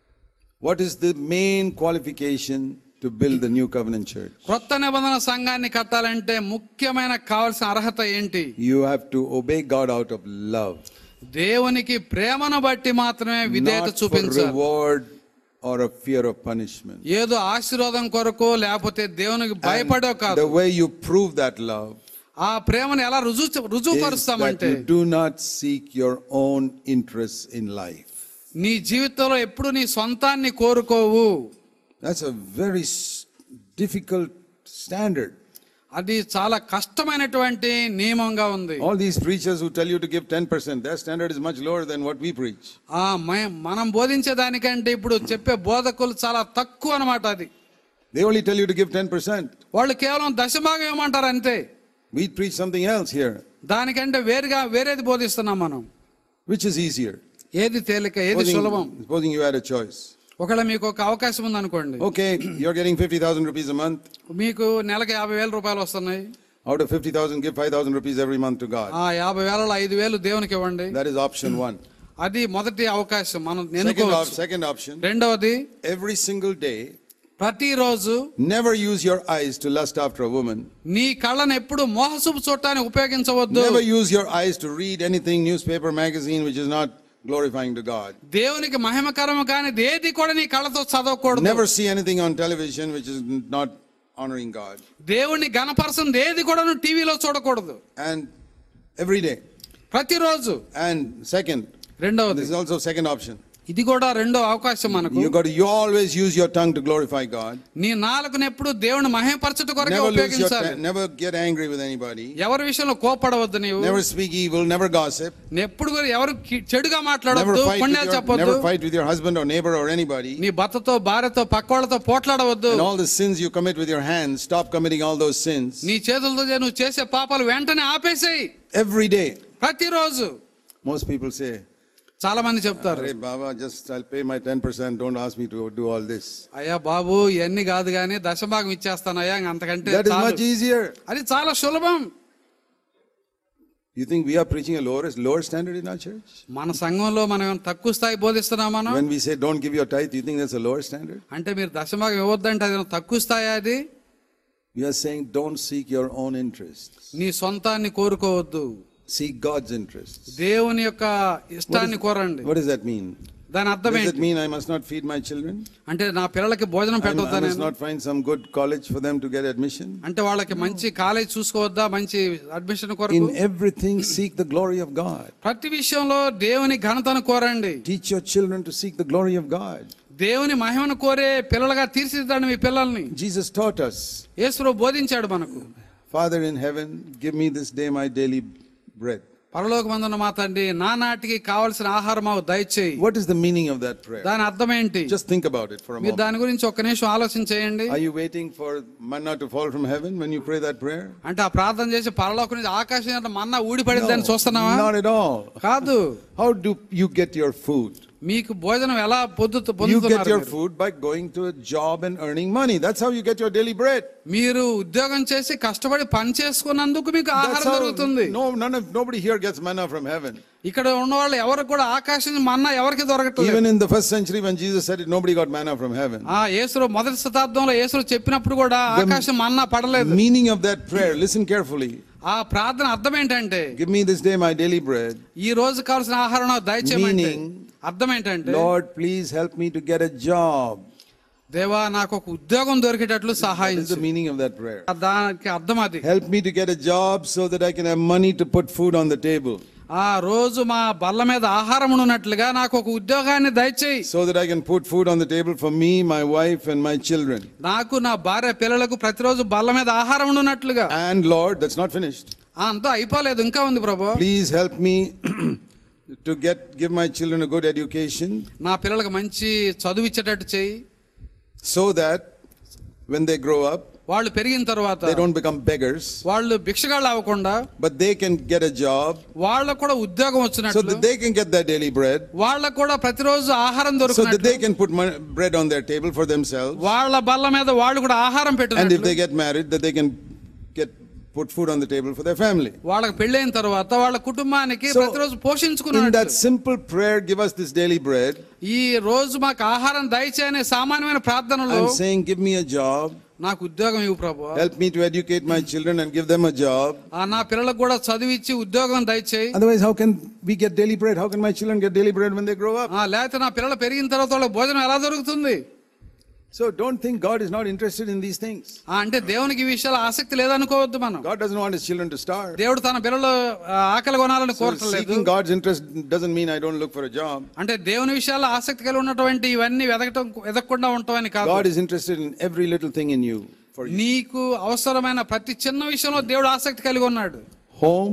What is the main qualification to build the new covenant church? క్రొత్త నిబంధన సంఘాన్ని కట్టాలంటే ముఖ్యమైన కావాల్సిన అర్హత ఏంటి You have to obey God out of love, దేవునికి ప్రేమను బట్టి మాత్రమే విధేయత not for చూపించాలి reward or a fear of punishment. ఏదో ఆశీర్వాదం కొరకు లేకపోతే దేవునికి And భయపడో కాదు the way you prove that love ఆ ప్రేమను ఎలా రుజువు is that రుజువుపరుస్తామంటే you do not seek your own interests in life. నీ జీవితంలో ఎప్పుడు నీ సొంతాన్ని కోరుకోవు That's a very s- difficult standard. అది చాలా కష్టమైనటువంటి నియమంగా ఉంది All these preachers who tell you to give 10%, their standard is much lower than what we preach. ఆ మ- మనం బోధించే దానికంటే ఇప్పుడు చెప్పే బోధకులు చాలా తక్కువ అన్నమాట అది They only tell you to give 10%. వాళ్ళు కేవలం దశభాగం ఇవ్వమంటారు అంతే We preach something else here. దానికంటే వేరుగా వేరేది బోధిస్తున్నాం మనం Which is easier? ఏది తేలిక ఏది Supposing, సులభం supposing you had a choice. ఒకవేళ మీకు ఒక అవకాశం ఉంది అనుకోండి Okay, you're getting 50,000 rupees a month. మీకు నెలకి యాభై వేల రూపాయలు వస్తున్నాయి Out of 50,000, give 5,000 rupees every month to God. ఆ యాభై వేలలో ఐదు వేలు దేవునికి ఇవ్వండి That is option one. అది మొదటి అవకాశం మనం Second, op- ఎన్నుకోవచ్చు second option, రెండవది every single day, ప్రతిరోజు never use your eyes to lust after a woman. నీ కళ్ళను ఎప్పుడు మోహసూపు చూడటానికి ఉపయోగించవద్దు Never use your eyes to read anything, newspaper, magazine, which is not glorifying to God. దేవునికి మహిమకరము కానీ ఏది కూడా నీ కళ్ళతో చదవకూడదు Never see anything on television which is not honoring God. దేవుణ్ణి గణపరచంది ఏది కూడా నువ్వు టీవీలో చూడకూడదు And every day. ప్రతిరోజు And second, రెండవది this is also second option. ఇది కూడా రెండో అవకాశం మనకు You got to you always use your tongue to glorify God. నీ నాలుకను ఎప్పుడు దేవుని మహిమపరచుట కొరకే Never lose your ఉపయోగించాలి ta- never get angry with anybody. ఎవరి విషయంలో కోపడవద్దు నీవు Never speak evil, never gossip. ఎప్పుడు కూడా ఎవరు కి- చెడుగా Never మాట్లాడవద్దు fight, with పుణ్యాలు your, చెప్పొద్దు never fight with your husband or neighbor or anybody. నీ భర్తతో భార్యతో పక్కోళ్ళతో పోట్లాడవద్దు And all the sins you commit with your hands, stop committing all those sins. నీ చేతులతో చే- నువ్వు చేసే పాపాలు వెంటనే ఆపేసేయి Every day. ప్రతిరోజు Most people say, చాలా మంది చెప్తారు Hey Baba, just I'll pay my 10%, don't ask me to do all this. అయ్యా బాబు ఇవన్నీ కాదు కానీ దశభాగం ఇచ్చేస్తానయ్యా ఇంక అంతకంటే That is చాలు. much easier. అది చాలా సులభం You think we are preaching a lower, lower standard in our church? మన సంఘంలో మనం ఏమైనా తక్కువ స్థాయి బోధిస్తున్నాం మనం When we say don't give your tithe, you think that's a lower standard? అంటే మీరు దశభాగం ఇవ్వద్దంటే అది ఏమైనా తక్కువ స్థాయి అది We are saying don't seek your own interests. నీ సొంతాన్ని కోరుకోవద్దు Seek God's interests. దేవుని యొక్క ఇష్టాన్ని కోరండి What does that mean? దాని అర్థం Does it ఏంటి mean I must not feed my children? అంటే నా పిల్లలకి భోజనం I, I must పెట్టవద్దా not find some good college for them to get admission? అంటే వాళ్ళకి మంచి కాలేజ్ చూసుకోవద్దా మంచి అడ్మిషన్ కొరకు In everything, seek the glory of God. ప్రతి విషయంలో దేవుని ఘనతను కోరండి Teach your children to seek the glory of God. దేవుని మహిమను కోరే పిల్లలుగా తీర్చిదిద్దండి మీ పిల్లల్ని Jesus taught us, యేసులో బోధించాడు మనకు Father in heaven, give me this day my daily bread. పరలోకమందున మా తండ్రి నా నాటికి కావలసిన ఆహారం మాకు దయచేయి What is the meaning of that prayer? దాని అర్థం ఏంటి Just think about it for a మీరు moment. దాని గురించి ఒక్క నిమిషం ఆలోచన చేయండి Are you waiting for manna to fall from heaven when you pray that prayer? అంటే ఆ ప్రార్థన చేసి పరలోకం నుంచి ఆకాశం మీద మన్నా ఊడిపడిద్దని చూస్తున్నావా Not at all. కాదు How do you get your food? మీకు భోజనం ఎలా పొద్దు You get పొందుతున్నారు your మీరు? food by going to a job and earning money. That's how you get your daily bread. మీరు ఉద్యోగం చేసి కష్టపడి పని చేసుకున్నందుకు మీకు That's ఆహారం దొరుకుతుంది how, no, none of, nobody here gets manna from heaven. ఇక్కడ ఉన్న వాళ్ళు ఎవరికి కూడా ఆకాశం నుంచి మన్నా ఎవరికి దొరకట్లేదు Even in the first century when Jesus said it, nobody got manna from heaven. ఆ యేసులో మొదటి శతాబ్దంలో యేసులో చెప్పినప్పుడు కూడా ఆకాశం మన్నా పడలేదు Meaning of that prayer, listen carefully. ఆ ప్రార్థన అర్థం ఏంటంటే Give me this day my daily bread. ఈ రోజు కావాల్సిన ఆహారం నాకు దయచేయమంటే Meaning, అర్థం ఏంటంటే Lord, please help me to get a job. దేవా నాకు ఒక ఉద్యోగం దొరికేటట్లు That సహాయం is the చేయి. meaning of that prayer. దానికి అర్థం అది Help me to get a job so that I can have money to put food on the table. ఆ రోజు మా బల్ల మీద ఆహారం ఉన్నట్లుగా నాకు ఒక ఉద్యోగాన్ని దయచేయి So that I can put food on the table for me, my wife, and my children. నాకు నా భార్య పిల్లలకు ప్రతిరోజు బల్ల మీద ఆహారం ఉన్నట్లుగా And Lord, that's not finished. ఆ, అంతా అయిపోలేదు ఇంకా ఉంది ప్రభు Please help me to get give my children a good education నా పిల్లలకు మంచి చదువు ఇచ్చేటట్టు చేయి so that when they grow up, వాళ్ళు పెరిగిన తర్వాత they don't become beggars, వాళ్ళు భిక్షగాళ్ళు అవ్వకుండా but they can get a job వాళ్ళకు కూడా ఉద్యోగం so వచ్చినట్లు that they can get their daily bread, వాళ్ళకు కూడా ప్రతిరోజు ఆహారం so that దొరుకుతున్నట్లు they can put mon- bread on their table for themselves. వాళ్ళ బల్ల మీద వాళ్ళు కూడా ఆహారం And if పెట్టినట్లు they get married, that they can get put food on the table for their family. వాళ్ళకి పెళ్ళైన తర్వాత వాళ్ళ కుటుంబానికి So, ప్రతిరోజు In పోషించుకున్నట్లు that simple prayer, give us this daily bread. ఈ రోజు మాకు ఆహారం దయచేయనే సామాన్యమైన ప్రార్థనలో I'm saying, give me a job. నాకు ఉద్యోగం ఇవ్వు ప్రభు Help me to educate my children and give them a job. ఆ నా పిల్లలకు కూడా చదివిచ్చి ఉద్యోగం దయచేయి Otherwise, how can we get daily bread? How can my children get daily bread when they grow up? ఆ లేకపోతే నా పిల్లలు పెరిగిన తర్వాత వాళ్ళకి భోజనం ఎలా దొరుకుతుంది So don't think God is not interested in these things. ఆ, అంటే దేవునికి ఈ విషయాలు ఆసక్తి లేదనుకోవద్దు మనం God doesn't want his children to starve. దేవుడు తన పిల్లలు ఆ, ఆకలి కొనాలని So కోరట్లేదు seeking God's interest doesn't mean I don't look for a job. అంటే దేవుని విషయాల్లో ఆసక్తి కలిగి ఉన్నటువంటి ఇవన్నీ వెదకటం వెదకకుండా ఉంటామని కాదు God is interested in every little thing in you. For you. నీకు అవసరమైన ప్రతి చిన్న విషయంలో దేవుడు ఆసక్తి కలిగి ఉన్నాడు Home,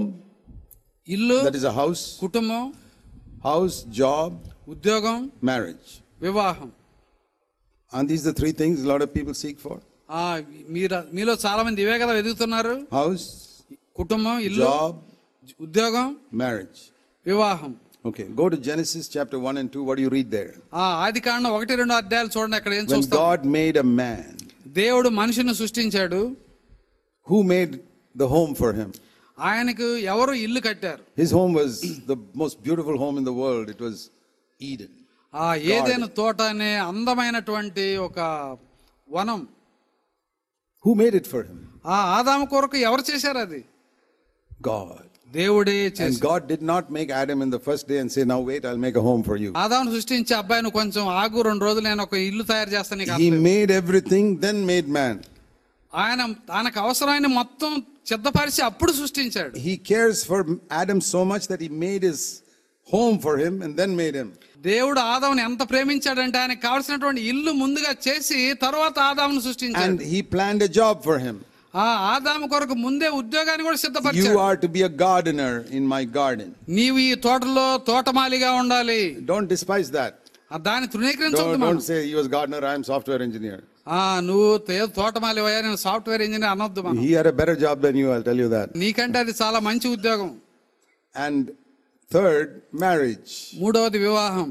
ఇల్లు that is a house, కుటుంబం house, job, ఉద్యోగం marriage. వివాహం Aren't these the three things a lot of people seek for? ఆ మీరు మీలో చాలా మంది ఇవే కదా వెతుకుతున్నారు House, కుటుంబం ఇల్లు job, ఉద్యోగం marriage. వివాహం Okay, go to Genesis chapter 1 and 2. What do you read there? ఆ ఆది కాండం ఒకటి రెండు అధ్యాయాలు చూడండి అక్కడ ఏం When చూస్తాం God made a man, దేవుడు మనిషిని సృష్టించాడు who made the home for him? ఆయనకు ఎవరు ఇల్లు కట్టారు His home was the most beautiful home in the world. It was Eden. ఆ ఏదైనా తోట అనే అందమైనటువంటి ఒక వనం Who made it for him? ఆ ఆదాము కొరకు ఎవరు చేశారు అది God. దేవుడే And చేశారు God did not make Adam in the first day and say, Now wait, I'll make a home for you. ఆదామును సృష్టించే అబ్బాయిని కొంచెం ఆగు రెండు రోజులు నేను ఒక ఇల్లు తయారు చేస్తాను నీకు He అర్థం. made everything, then made man. ఆయన తనకు అవసరమైన మొత్తం సిద్ధపరిచి అప్పుడు సృష్టించాడు He cares for Adam so much that he made his home for him and then made him. దేవుడు ఆదాముని ఎంత ప్రేమించాడంటే ఆయనకు కావలసినటువంటి ఇల్లు ముందుగా చేసి తర్వాత ఆదామును సృష్టించాడు And he planned a job for him. ఆ ఆదాము కొరకు ముందే ఉద్యోగాన్ని కూడా You సిద్ధపరిచాడు are to be a gardener in my garden. నీవు ఈ తోటలో తోటమాలిగా ఉండాలి Don't despise that. ఆ దాన్ని తృణీకరించవద్దు Don't, మనం. don't say he was gardener, I am software engineer. ఆ నువ్వు తే- తోటమాలి అయ్యా నేను సాఫ్ట్వేర్ ఇంజనీర్ అనొద్దు మనం He had a better job than you, I'll tell you that. నీకంటే అది చాలా మంచి ఉద్యోగం And third, marriage. మూడవది వివాహం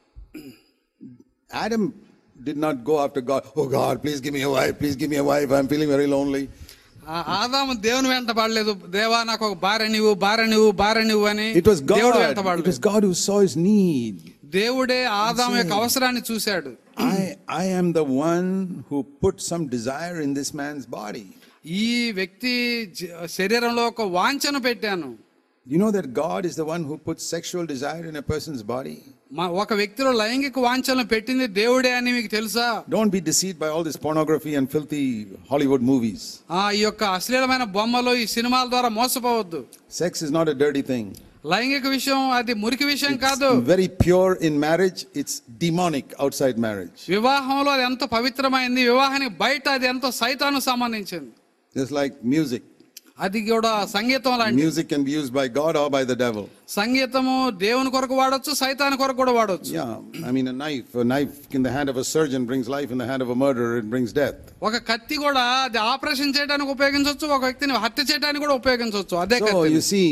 Adam did not go after God. Oh God, please give me a wife, please give me a wife. I'm feeling very lonely. ఆ ఆదాము దేవుని వెంట పడలేదు దేవా నాకు ఒక భార్య నీవు భార్య నీవు భార్య నీవు అని It was దేవుడు వెంట God. It పడలేదు was God who saw his need. దేవుడే ఆదాము యొక్క అవసరాన్ని చూశాడు I, I am the one who put some desire in this man's body. ఈ వ్యక్తి జ- శరీరంలో ఒక వాంఛను పెట్టాను You know that God is the one who puts sexual desire in a person's body? మా ఒక వ్యక్తిలో లైంగిక వాంఛలను పెట్టింది దేవుడే అని మీకు తెలుసా Don't be deceived by all this pornography and filthy Hollywood movies. ఆ ఈ యొక్క అశ్లీలమైన బొమ్మలు ఈ సినిమాల ద్వారా మోసపోవద్దు Sex is not a dirty thing. లైంగిక విషయం అది మురికి విషయం కాదు Very pure in marriage, it's demonic outside marriage. వివాహంలో అది ఎంతో పవిత్రమైంది వివాహానికి బయట అది ఎంతో సైతాను సంబంధించింది Just like music. అది కూడా సంగీతం లాంటి Music can be used by God or by the devil. సంగీతము దేవుని కొరకు వాడొచ్చు సైతాన్ కొరకు కూడా వాడొచ్చు Yeah, I mean, a knife. A knife in the hand of a surgeon brings life, in the hand of a murderer, it brings death. ఒక కత్తి కూడా అది ఆపరేషన్ చేయడానికి ఉపయోగించవచ్చు ఒక వ్యక్తిని హత్య చేయడానికి కూడా ఉపయోగించవచ్చు అదే So కత్తి you see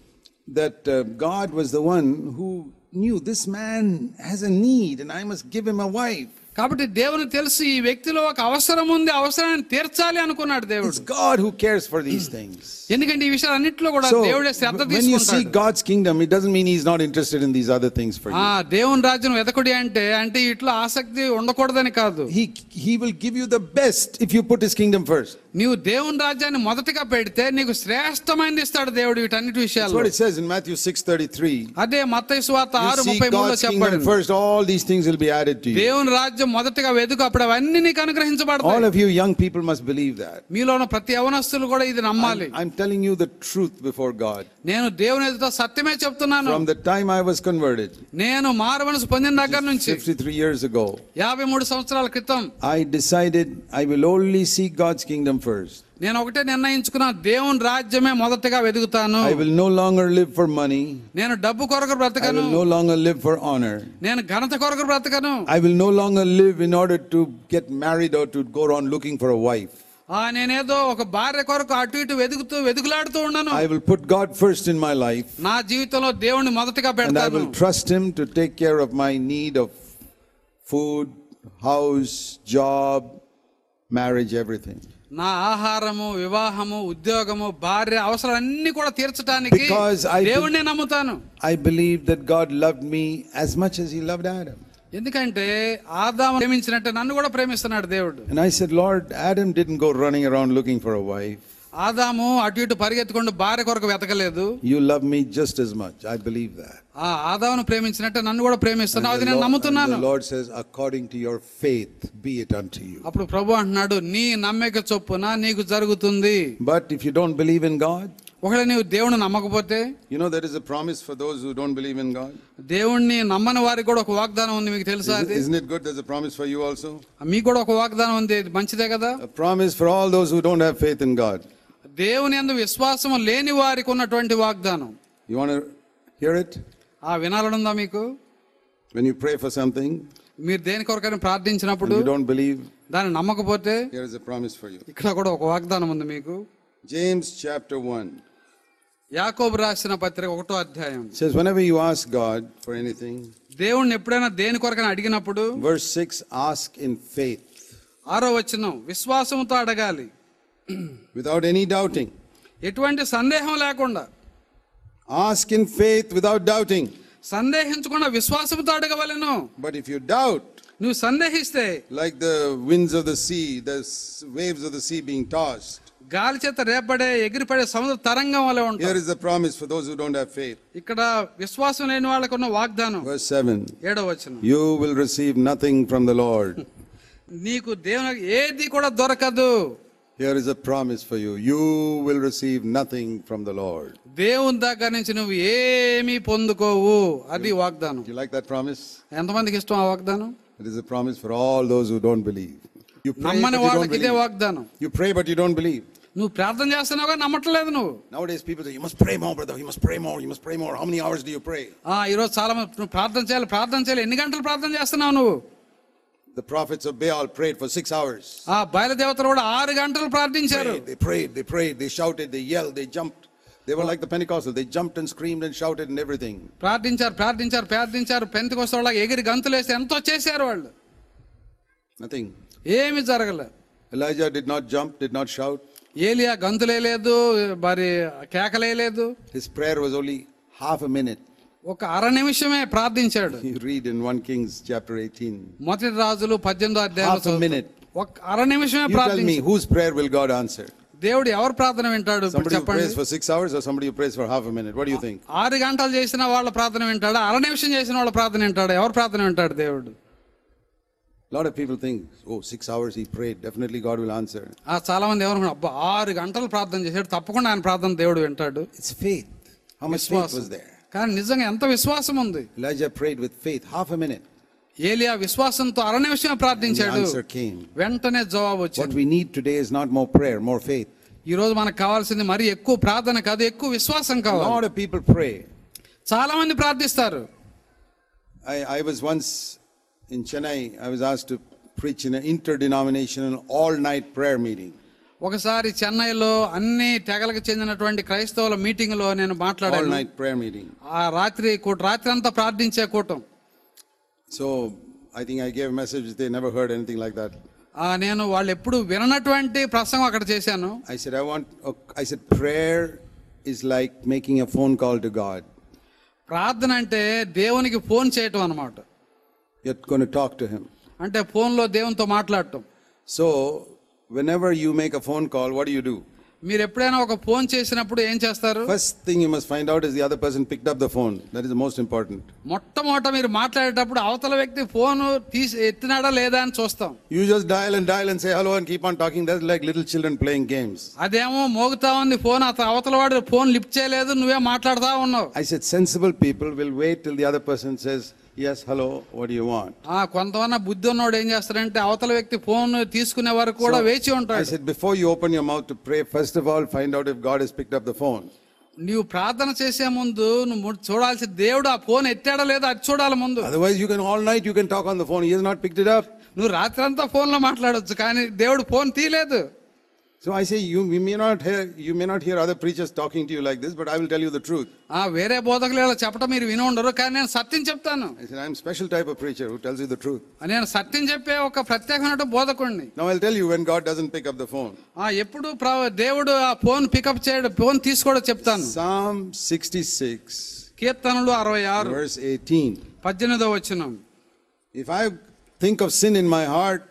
that uh, God was the one who knew this man has a need and I must give him a wife. కాబట్టి దేవుని తెలుసు ఈ వ్యక్తిలో ఒక అవసరం ఉంది అవసరాన్ని తీర్చాలి అనుకున్నాడు దేవుడు It's God who cares for these things. ఎందుకంటే ఈ విషయాలు అన్నింటిలో కూడా So దేవుడే శ్రద్ధ when you see తీసుకుంటాడు God's kingdom, it doesn't mean He's not interested in these other things for ఆ you. దేవుని రాజ్యం వెదకుడి అంటే అంటే ఇట్లా ఆసక్తి ఉండకూడదని కాదు He, he will give you the best if you put His kingdom first. నీవు దేవుని రాజ్యాన్ని మొదటగా పెడితే నీకు శ్రేష్టమైనది ఇస్తాడు దేవుడు వీటన్నిటి That's విషయాలు what it says in Matthew 6:33. అదే మత్తయి సువార్త You ఆరు see ముప్పై మూడులో God's kingdom చెప్పబడింది first, all these things will be added to you. దేవుని రాజ్యం మొదటగా వెతుకు అప్పుడు అవన్నీ నీకు All అనుగ్రహించబడతాయి of you young people must believe that. మీలో ఉన్న ప్రతి యవనస్తులు కూడా ఇది నమ్మాలి I'm telling you the truth before God. నేను దేవుని ఎదుట సత్యమే చెప్తున్నాను From the time I was converted, నేను మారు మనసు పొందిన దగ్గర నుంచి 53 years ago, యాభై మూడు సంవత్సరాల క్రితం I decided I will only seek God's kingdom first. నేను ఒకటే నిర్ణయించుకున్నా దేవుని రాజ్యమే మొదటగా వెతుకుతాను I will no longer live for money. నేను డబ్బు కొరకు I బ్రతకను will no longer live for honor. నేను ఘనత కొరకు బ్రతకను I will no longer live in order to get married or to go around looking for a wife. ఆ నేనేదో ఒక భార్య కొరకు అటు ఇటు వెతుకుతూ వెతుకులాడుతూ ఉన్నాను I will put God first in my life నా జీవితంలో దేవుని మొదటగా and I పెడతాను will trust Him to take care of my need of food, house, job, marriage, everything. నా ఆహారము వివాహము ఉద్యోగము భార్య అవసరం అన్ని కూడా తీర్చడానికి Because I దేవుణ్ణి నమ్ముతాను I believe that God loved me as much as He loved Adam. ఎందుకంటే ఆదాము ప్రేమించినట్టే నన్ను కూడా ప్రేమిస్తున్నాడు దేవుడు And I said, Lord, Adam didn't go running around looking for a wife. ఆదాము అటు ఇటు పరిగెత్తుಕೊಂಡು భార్య కొరకు వెతకలేదు You love me just as much. I believe that. ఆ ఆదామును ప్రేమించినట్టే నన్ను కూడా ప్రేమిస్తున్నావు అది And the నేను Lord- and నమ్ముతున్నాను the Lord says, according to your faith, be it unto you. అప్పుడు ప్రభు అంటున్నాడు నీ నమ్మిక చొప్పున నీకు జరుగుతుంది But if you don't believe in God, ఒకవేళ నీవు దేవుని నమ్మకపోతే you know there is a promise for those who don't believe in God. దేవుణ్ణి నమ్మని వారికి కూడా ఒక వాగ్దానం ఉంది మీకు తెలుసా Isn't, అది isn't it good? There's a promise for you also. మీకు కూడా ఒక వాగ్దానం ఉంది ఇది మంచిదే కదా A promise for all those who don't have faith in God. దేవుని యందు విశ్వాసం లేని వారికి ఉన్నటువంటి వాగ్దానం You want to hear it? ఆ వినాలనుందా మీకు When you pray for something మీరు దేని కొరకైనా and ప్రార్థించినప్పుడు you don't believe, దాన్ని నమ్మకపోతే here is a promise for you. ఇక్కడ కూడా ఒక వాగ్దానం ఉంది మీకు James chapter 1. యాకోబు రాసిన పత్రిక ఒకటో అధ్యాయం It says, whenever you ask God for anything, దేవుణ్ణి ఎప్పుడైనా దేని కొరకైనా అడిగినప్పుడు verse 6, ask in faith, ఆరో వచనం విశ్వాసంతో అడగాలి without any doubting. ఎటువంటి సందేహం లేకుండా Ask in faith without doubting. సందేహించకుండా విశ్వాసంతో అడగవలెను But if you doubt, నువ్వు సందేహిస్తే like the winds of the sea, the s- waves of the sea being tossed, గాలి చేత రేపడే ఎగిరిపడే సముద్ర తరంగం వలె here ఉంటారు is the promise for those who don't have faith. ఇక్కడ విశ్వాసం లేని వాళ్ళకు ఉన్న వాగ్దానం Verse 7 ఏడో వచనం You will receive nothing from the Lord. నీకు దేవుని ఏది కూడా దొరకదు Here is a promise for you. You will receive nothing from the Lord. దేవుని దగ్గర నుంచి నువ్వు ఏమీ పొందుకోవు అది వాగ్దానం Do you like that promise? ఎంతమందికి ఇష్టం ఆ వాగ్దానం It is a promise for all those who don't believe. You pray, but నమ్మని you don't వాళ్ళకి ఇదే believe. వాగ్దానం You pray, but you don't believe. నువ్వు ప్రార్థన చేస్తున్నావుగా నమ్మట్లేదు నువ్వు Nowadays, people say, You must pray more, brother. You must pray more. You must pray more. How many hours do you pray? ఆ ఈరోజు చాలా మంది నువ్వు ప్రార్థన చేయాలి ప్రార్థన చేయాలి ఎన్ని గంటలు ప్రార్థన చేస్తున్నావు నువ్వు The prophets of Baal prayed for six hours. ఆ బయలుదేవతలు కూడా ఆరు గంటలు ప్రార్థించారు Prayed, they prayed, they prayed, they shouted, they yelled, they jumped. They were like the Pentecostal. They jumped and screamed and shouted and everything. ప్రార్థించారు ప్రార్థించారు ప్రార్థించారు పెంతకు వస్తే ఎగిరి గంతులు వేసి ఎంతో చేశారు వాళ్ళు Nothing. ఏమి జరగలే Elijah did not jump, did not shout. ఏలియా గంతులేలేదు మరి కేకలేలేదు His prayer was only half a minute. ఒక అర నిమిషమే ప్రార్థించాడు You read in 1 Kings chapter 18. మొదటి రాజులు పద్దెనిమిదో అధ్యాయం Half a minute. ఒక అర నిమిషమే You tell me, ప్రార్థించాడు whose prayer will God answer? దేవుడు ఎవరు ప్రార్థన వింటాడు ఇప్పుడు Somebody who చెప్పండి prays for six hours or somebody who prays for half a minute? What do you think? ఆరు గంటలు చేసిన వాళ్ళ ప్రార్థన వింటాడు అర నిమిషం చేసిన వాళ్ళ ప్రార్థన వింటాడు ఎవరు ప్రార్థన వింటాడు దేవుడు A lot of people think, oh, six hours he prayed, definitely God will answer. ఆ చాలా మంది ఎవరు అబ్బా ఆరు గంటలు ప్రార్థన చేశాడు తప్పకుండా ఆయన ప్రార్థన దేవుడు వింటాడు It's faith. How much faith was there? కానీ నిజంగా ఎంత విశ్వాసం ఉంది Elijah prayed with faith, half a minute. ఏలియా విశ్వాసంతో అర నిమిషమే And the ప్రార్థించాడు answer came. వెంటనే జవాబు What వచ్చింది we need today is not more prayer, more faith. ఈ రోజు మనకు కావాల్సింది మరి ఎక్కువ ప్రార్థన కాదు ఎక్కువ విశ్వాసం A కావాలి lot of people pray. చాలా మంది ప్రార్థిస్తారు I, I was once in Chennai, I was asked to preach in an interdenominational all night prayer meeting. ఒకసారి చెన్నైలో అన్ని తెగలకు చెందినటువంటి క్రైస్తవుల మీటింగ్ లో నేను All మాట్లాడాను night prayer meeting. ఆ రాత్రి కూట రాత్రి అంతా ప్రార్థించే కూటం So I think I gave a message, they never heard anything like that. ఆ నేను వాళ్ళు ఎప్పుడు విననటువంటి ప్రసంగం అక్కడ చేశాను I said, I want, I said, prayer is like making a phone call to God. ప్రార్థన అంటే దేవునికి ఫోన్ చేయటం అన్నమాట You're going to talk to Him. అంటే ఫోన్లో దేవునితో మాట్లాడటం So, whenever you make a phone call, what do you do? మీరు ఎప్పుడైనా ఒక ఫోన్ చేసినప్పుడు ఏం చేస్తారు First thing you must find out is the other person picked up the phone. That is the most important. మొట్టమొదట మీరు మాట్లాడేటప్పుడు అవతల వ్యక్తి ఫోన్ తీసి ఎత్తినాడా లేదా అని చూస్తాం You just dial and dial and say hello and keep on talking. That's like little children playing games. అదేమో మోగుతా ఉంది ఫోన్ అత అవతల వాడు ఫోన్ లిఫ్ట్ చేయలేదు నువ్వే మాట్లాడుతా ఉన్నావు I said, sensible people will wait till the other person says, yes, hello, what do you want? ఆ కొంతమంది బుద్ధి ఉన్నోడు ఏం చేస్తాడంటే అవతల వ్యక్తి ఫోన్ తీసుకునే వరకు కూడా వేచి I ఉంటాడు said, before you open your mouth to pray, first of all, find out if God has picked up the phone. నీవు ప్రార్థన చేసే ముందు నువ్వు ము- చూడాల్సి దేవుడు ఆ ఫోన్ ఎత్తాడో లేదో అది చూడాలి ముందు Otherwise, you can all night you can talk on the phone. He has not picked it up. నువ్వు రాత్రి అంతా ఫోన్ లో మాట్లాడొచ్చు కానీ దేవుడు ఫోన్ తీయలేదు So I say, you, you may not hear you may not hear other preachers talking to you like this, but I will tell you the truth. ఆ వేరే బోధకులు ఇలా చెప్పడం మీరు విని ఉండరు కానీ నేను సత్యం చెప్తాను I said, I'm a special type of preacher who tells you the truth. నేను సత్యం చెప్పే ఒక ప్రత్యేకమైన బోధకుడిని Now I'll tell you when God doesn't pick up the phone. ఆ ఎప్పుడు ప్ర- దేవుడు ఆ ఫోన్ పికప్ చేయడం ఫోన్ తీసుకోవడం చెప్తాను Psalm 66, కీర్తనలు అరవై ఆరు verse 18. పద్దెనిమిదో వచ్చిన If I think of sin in my heart,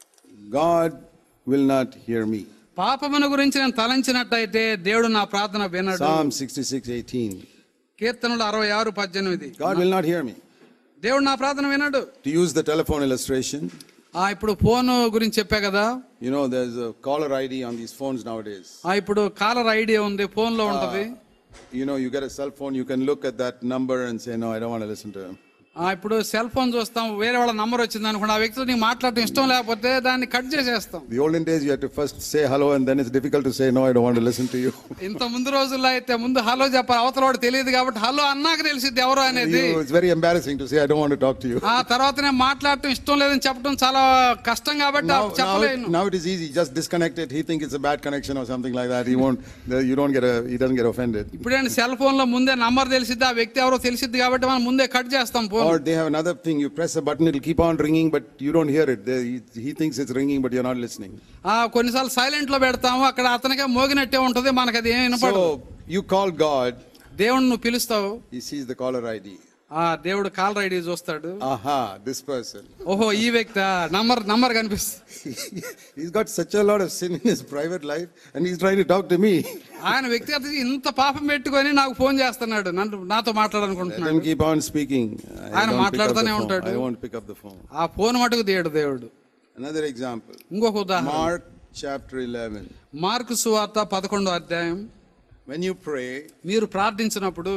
God will not hear me. పాపమును గురించి నేను తలంచినట్టయితే దేవుడు నా ప్రార్థన వినడు Psalm 66, 18. కీర్తనలు అరవై ఆరు పద్దెనిమిది God will not hear me. దేవుడు నా ప్రార్థన వినడు To use the telephone illustration, ఆ ఇప్పుడు ఫోన్ గురించి చెప్పా కదా you know, there's a caller ID on these phones nowadays. ఆ ఇప్పుడు కాలర్ ఐడి ఉంది ఫోన్ లో ఉంటది You know, you get a cell phone, you can look at that number and say, No, I don't want to listen to him. ఆ, ఇప్పుడు సెల్ ఫోన్ చూస్తాం వేరే వాళ్ళ నంబర్ వచ్చింది అనుకోండి ఆ వ్యక్తితో నీకు మాట్లాడటం ఇష్టం లేకపోతే దాన్ని కట్ చేసేస్తాం The olden days, you had to first say hello, and then it's difficult to say, No, I don't want to listen to you. ఇంత ముందు రోజుల్లో అయితే ముందు హలో చెప్పాలి అవతల వాడు తెలియదు కాబట్టి హలో అన్నాక తెలిసిద్ది ఎవరు అనేది you it's very embarrassing to say, I don't want to talk to you. ఆ తర్వాత నేను మాట్లాడటం ఇష్టం లేదని చెప్పడం చాలా కష్టం కాబట్టి Now, ఆ now, చెప్పలేను it, now it is easy. Just disconnect it. He thinks it's a bad connection or something like that. He won't. the- You don't get a. He doesn't get offended. ఇప్పుడేంటి సెల్ ఫోన్ లో ముందే నంబర్ తెలిసిద్ది ఆ వ్యక్తి ఎవరో తెలిసిద్ది కాబట్టి మనం ముందే కట్ చేస్తాం phone Or they have another thing. You press a button, it'll keep on ringing, but you don't hear it. They, he, he thinks it's ringing, but you're not listening. ఆ కొన్నిసార్లు సైలెంట్ లో పెడతాము అక్కడ అతనికే మోగినట్టే ఉంటది మనకి అది ఏం వినపడదు So you call God. దేవుడిని నువ్వు పిలుస్తావు He sees the caller ID. ఆ దేవుడు కాల్ ఐడి చూస్తాడు Aha, this person. ఓహో ఈ వ్యక్తి నంబర్ నంబర్ కనిపిస్తుంది he's got such a lot of sin in his private life, and he's trying to talk to me. ఆయన వ్యక్తిగత ఇంత పాపం పెట్టుకొని నాకు ఫోన్ చేస్తున్నాడు నన్ను నాతో Let మాట్లాడాలనుకుంటున్నాడు him keep on speaking. I ఆయన don't pick up the మాట్లాడుతూనే phone. ఉంటాడు. I won't pick up the phone. ఆ ఫోన్ మటుకు తీయడు దేవుడు Another example. ఇంకొక ఉదాహరణ Mark chapter 11. మార్కు సువార్త పదకొండో అధ్యాయం When you pray, మీరు ప్రార్థించినప్పుడు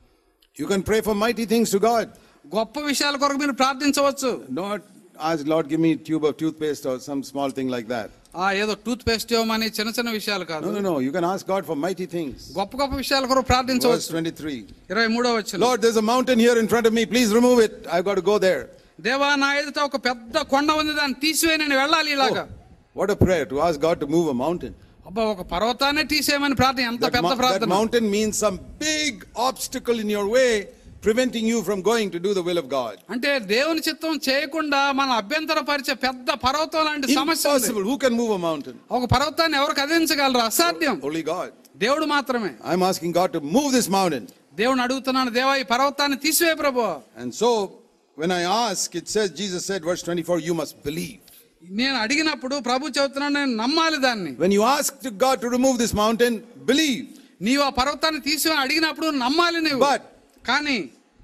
you can pray for mighty things to God. గొప్ప విషయాల కొరకు మీరు ప్రార్థించవచ్చు Not ask Lord, give me a tube of toothpaste or some small thing like that. ఆ ఏదో టూత్ పేస్ట్ ఇవ్వమని చిన్న చిన్న విషయాలు కాదు No, no, no. You can ask God for mighty things. గొప్ప గొప్ప విషయాల కొరకు Verse ప్రార్థించవచ్చు 23. ఇరవై మూడో వచ్చిన Lord, there's a mountain here in front of me. Please remove it. I've got to go there. దేవా నా ఎదుట ఒక పెద్ద కొండ ఉంది దాన్ని తీసివేయి నేను వెళ్ళాలి ఇలాగా What a prayer to ask God to move a mountain. అబ్బా ఒక పర్వతాన్ని తీసేయమని ప్రార్థన ఎంత That, పెద్ద mou- that ప్రార్థన mountain means some big obstacle in your way, preventing you from going to do the will of God. అంటే దేవుని చిత్తం చేయకుండా మన అభ్యంతరపరిచే పెద్ద పర్వతం లాంటి సమస్య ఉంది. Impossible. Who can move a mountain? ఒక పర్వతాన్ని ఎవరు కదిలించగలరు అసాధ్యం Only God. దేవుడు మాత్రమే I'm asking God to move this mountain. దేవుని అడుగుతున్నాను దేవా ఈ పర్వతాన్ని తీసివే ప్రభు And so, when I ask, it says, Jesus said, verse 24, you must believe. నేను అడిగినప్పుడు ప్రభు చెబుతున్నాను నేను నమ్మాలి దాన్ని When you ask to God to remove this mountain, believe. నీవు ఆ పర్వతాన్ని తీసివే అడిగినప్పుడు నమ్మాలి నువ్వు But- కానీ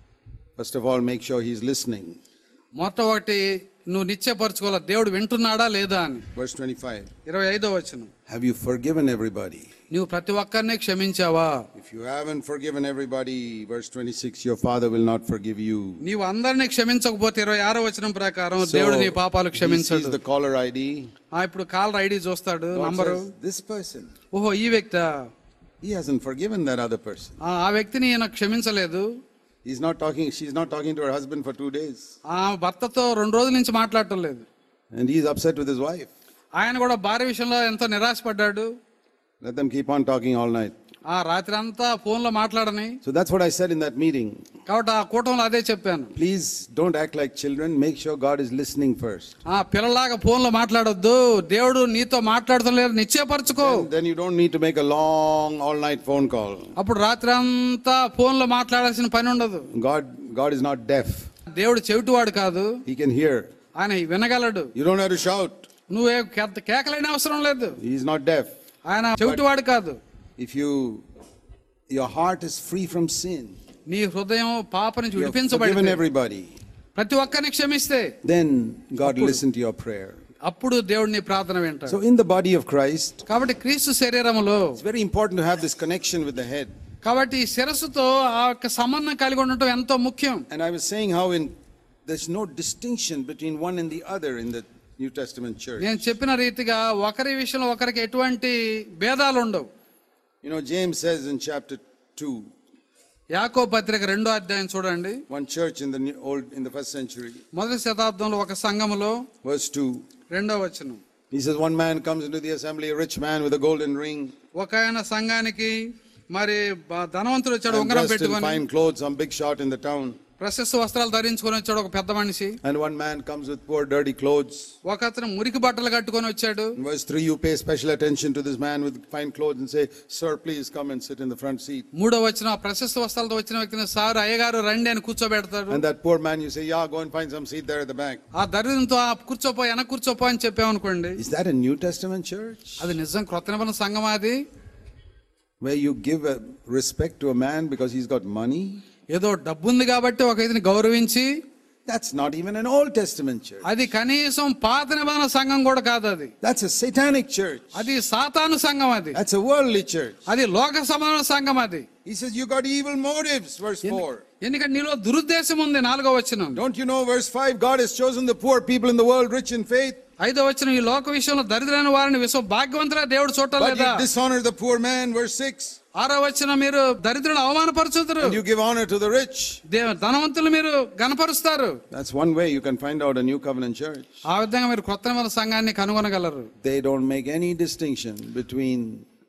First of all, make sure He's listening. మొట్ట ఒకటి నువ్వు నిశ్చయపరచుకోవాలి దేవుడు వింటున్నాడా లేదా అని Verse 25. ఇరవై ఐదో వచ్చిన Have you forgiven everybody? నువ్వు ప్రతి ఒక్కరిని క్షమించావా If you haven't forgiven everybody, verse 26, your Father will not forgive you. నీవు అందరినీ క్షమించకపోతే ఇరవై ఆరో వచనం ప్రకారం దేవుడు నీ పాపాలు he sees క్షమించడు the caller ID. ఆ ఇప్పుడు కాల్ ఐడి చూస్తాడు God number says, this person, ఓహో ఈ వ్యక్తి he hasn't forgiven that other person. ఆ వ్యక్తిని ఈయన క్షమించలేదు He's not talking, she's not talking to her husband for two days. ఆ భర్తతో రెండు రోజుల నుంచి మాట్లాడటం లేదు And he's upset with his wife. ఆయన కూడా భార్య విషయంలో ఎంతో నిరాశపడ్డాడు Let them keep on talking all night. ఆ రాత్రి అంతా ఫోన్ లో మాట్లాడని So that's what I said in that meeting. కాబట్టి ఆ కూటంలో అదే చెప్పాను Please don't act like children. Make sure God is listening first. ఆ పిల్లలాగా ఫోన్ లో మాట్లాడొద్దు దేవుడు నీతో మాట్లాడటం లేదు నిశ్చయపరచుకో Then, then you don't need to make a long all night phone call. అప్పుడు రాత్రి అంతా ఫోన్ లో మాట్లాడాల్సిన పని ఉండదు God, God is not deaf. దేవుడు చెవిటివాడు కాదు He can hear. ఆయన వినగలడు You don't have to shout. నువ్వే కేకలేని అవసరం లేదు He's not deaf. ఆయన చెవిటివాడు కాదు If you, your heart is free from sin, నీ హృదయం పాప నుంచి you have forgiven విడిపించబడి everybody, ప్రతి ఒక్కరిని క్షమిస్తే then God will listen to your prayer. అప్పుడు దేవుడు నీ ప్రార్థన వింటాడు So in the body of Christ, కాబట్టి క్రీస్తు శరీరములో it's very important to have this connection with the head. కాబట్టి ఈ శిరస్సుతో ఆ యొక్క సంబంధం కలిగి ఉండటం ఎంతో ముఖ్యం And I was saying how in there's no distinction between one and the other in the New Testament church. నేను చెప్పిన రీతిగా ఒకరి విషయంలో ఒకరికి ఎటువంటి భేదాలు ఉండవు You know, James says in chapter 2, యాకో పత్రిక రెండో అధ్యాయం చూడండి one church in the new, old in the first century, మొదటి శతాబ్దంలో ఒక సంఘములో verse 2, రెండో వచనం he says, One man comes into the assembly, a rich man with a golden ring, ఒక ఆయన సంఘానికి మరి బ- ధనవంతుడు వచ్చాడు and ఉంగరం dressed in పెట్టుకొని fine clothes, some big shot in the town. ప్రశస్త వస్త్రాలు ధరించుకొని వచ్చాడు ఒక పెద్ద మనిషి And one man comes with poor, dirty clothes. ఒక అతను మురికి బట్టలు కట్టుకొని వచ్చాడు In verse 3, you pay special attention to this man with fine clothes and say, Sir, please come and sit in the front seat. మూడో వచ్చిన ఆ ప్రశస్త వస్త్రాలతో వచ్చిన వ్యక్తిని సార్ అయ్యగారు రండి అని కూర్చోబెడతాడు And that poor man, you say, Yeah, go and find some seat there at the back. ఆ దరిద్రంతో ఆ కూర్చోపో వెనక కూర్చోపో అని చెప్పామనుకోండి Is that a New Testament church? అది నిజం క్రొత్త నిబంధన సంఘం అది Where you give a respect to a man because he's got money? ఏదో డబ్బు ఉంది కాబట్టి ఒక ఇతని గౌరవించి That's not even an Old Testament church. అది కనీసం పాత నిబంధన సంఘం కూడా కాదు అది That's a satanic church. అది సాతాను సంఘం అది That's a worldly church. అది లోక సమాన సంఘం అది He says, You got evil motives, verse 4. ఎందుకంటే నీలో దురుద్దేశం ఉంది నాలుగో వచ్చిన Don't you know, verse 5 God has chosen the poor people in the world rich in faith, ఐదో వచ్చిన ఈ లోక విషయంలో దరిద్రైన వారిని విశ్వ భాగ్యవంతులా దేవుడు చూడటం but లేదా you dishonor the poor man, verse 6, ఆరో వచ్చిన మీరు దరిద్రులను అవమానపరుచుతారు and you give honor to the rich. దే- ధనవంతులు మీరు గనపరుస్తారు That's one way you can find out a new covenant church. ఆ విధంగా మీరు కొత్త నిబంధన సంఘాన్ని కనుగొనగలరు They don't make any distinction between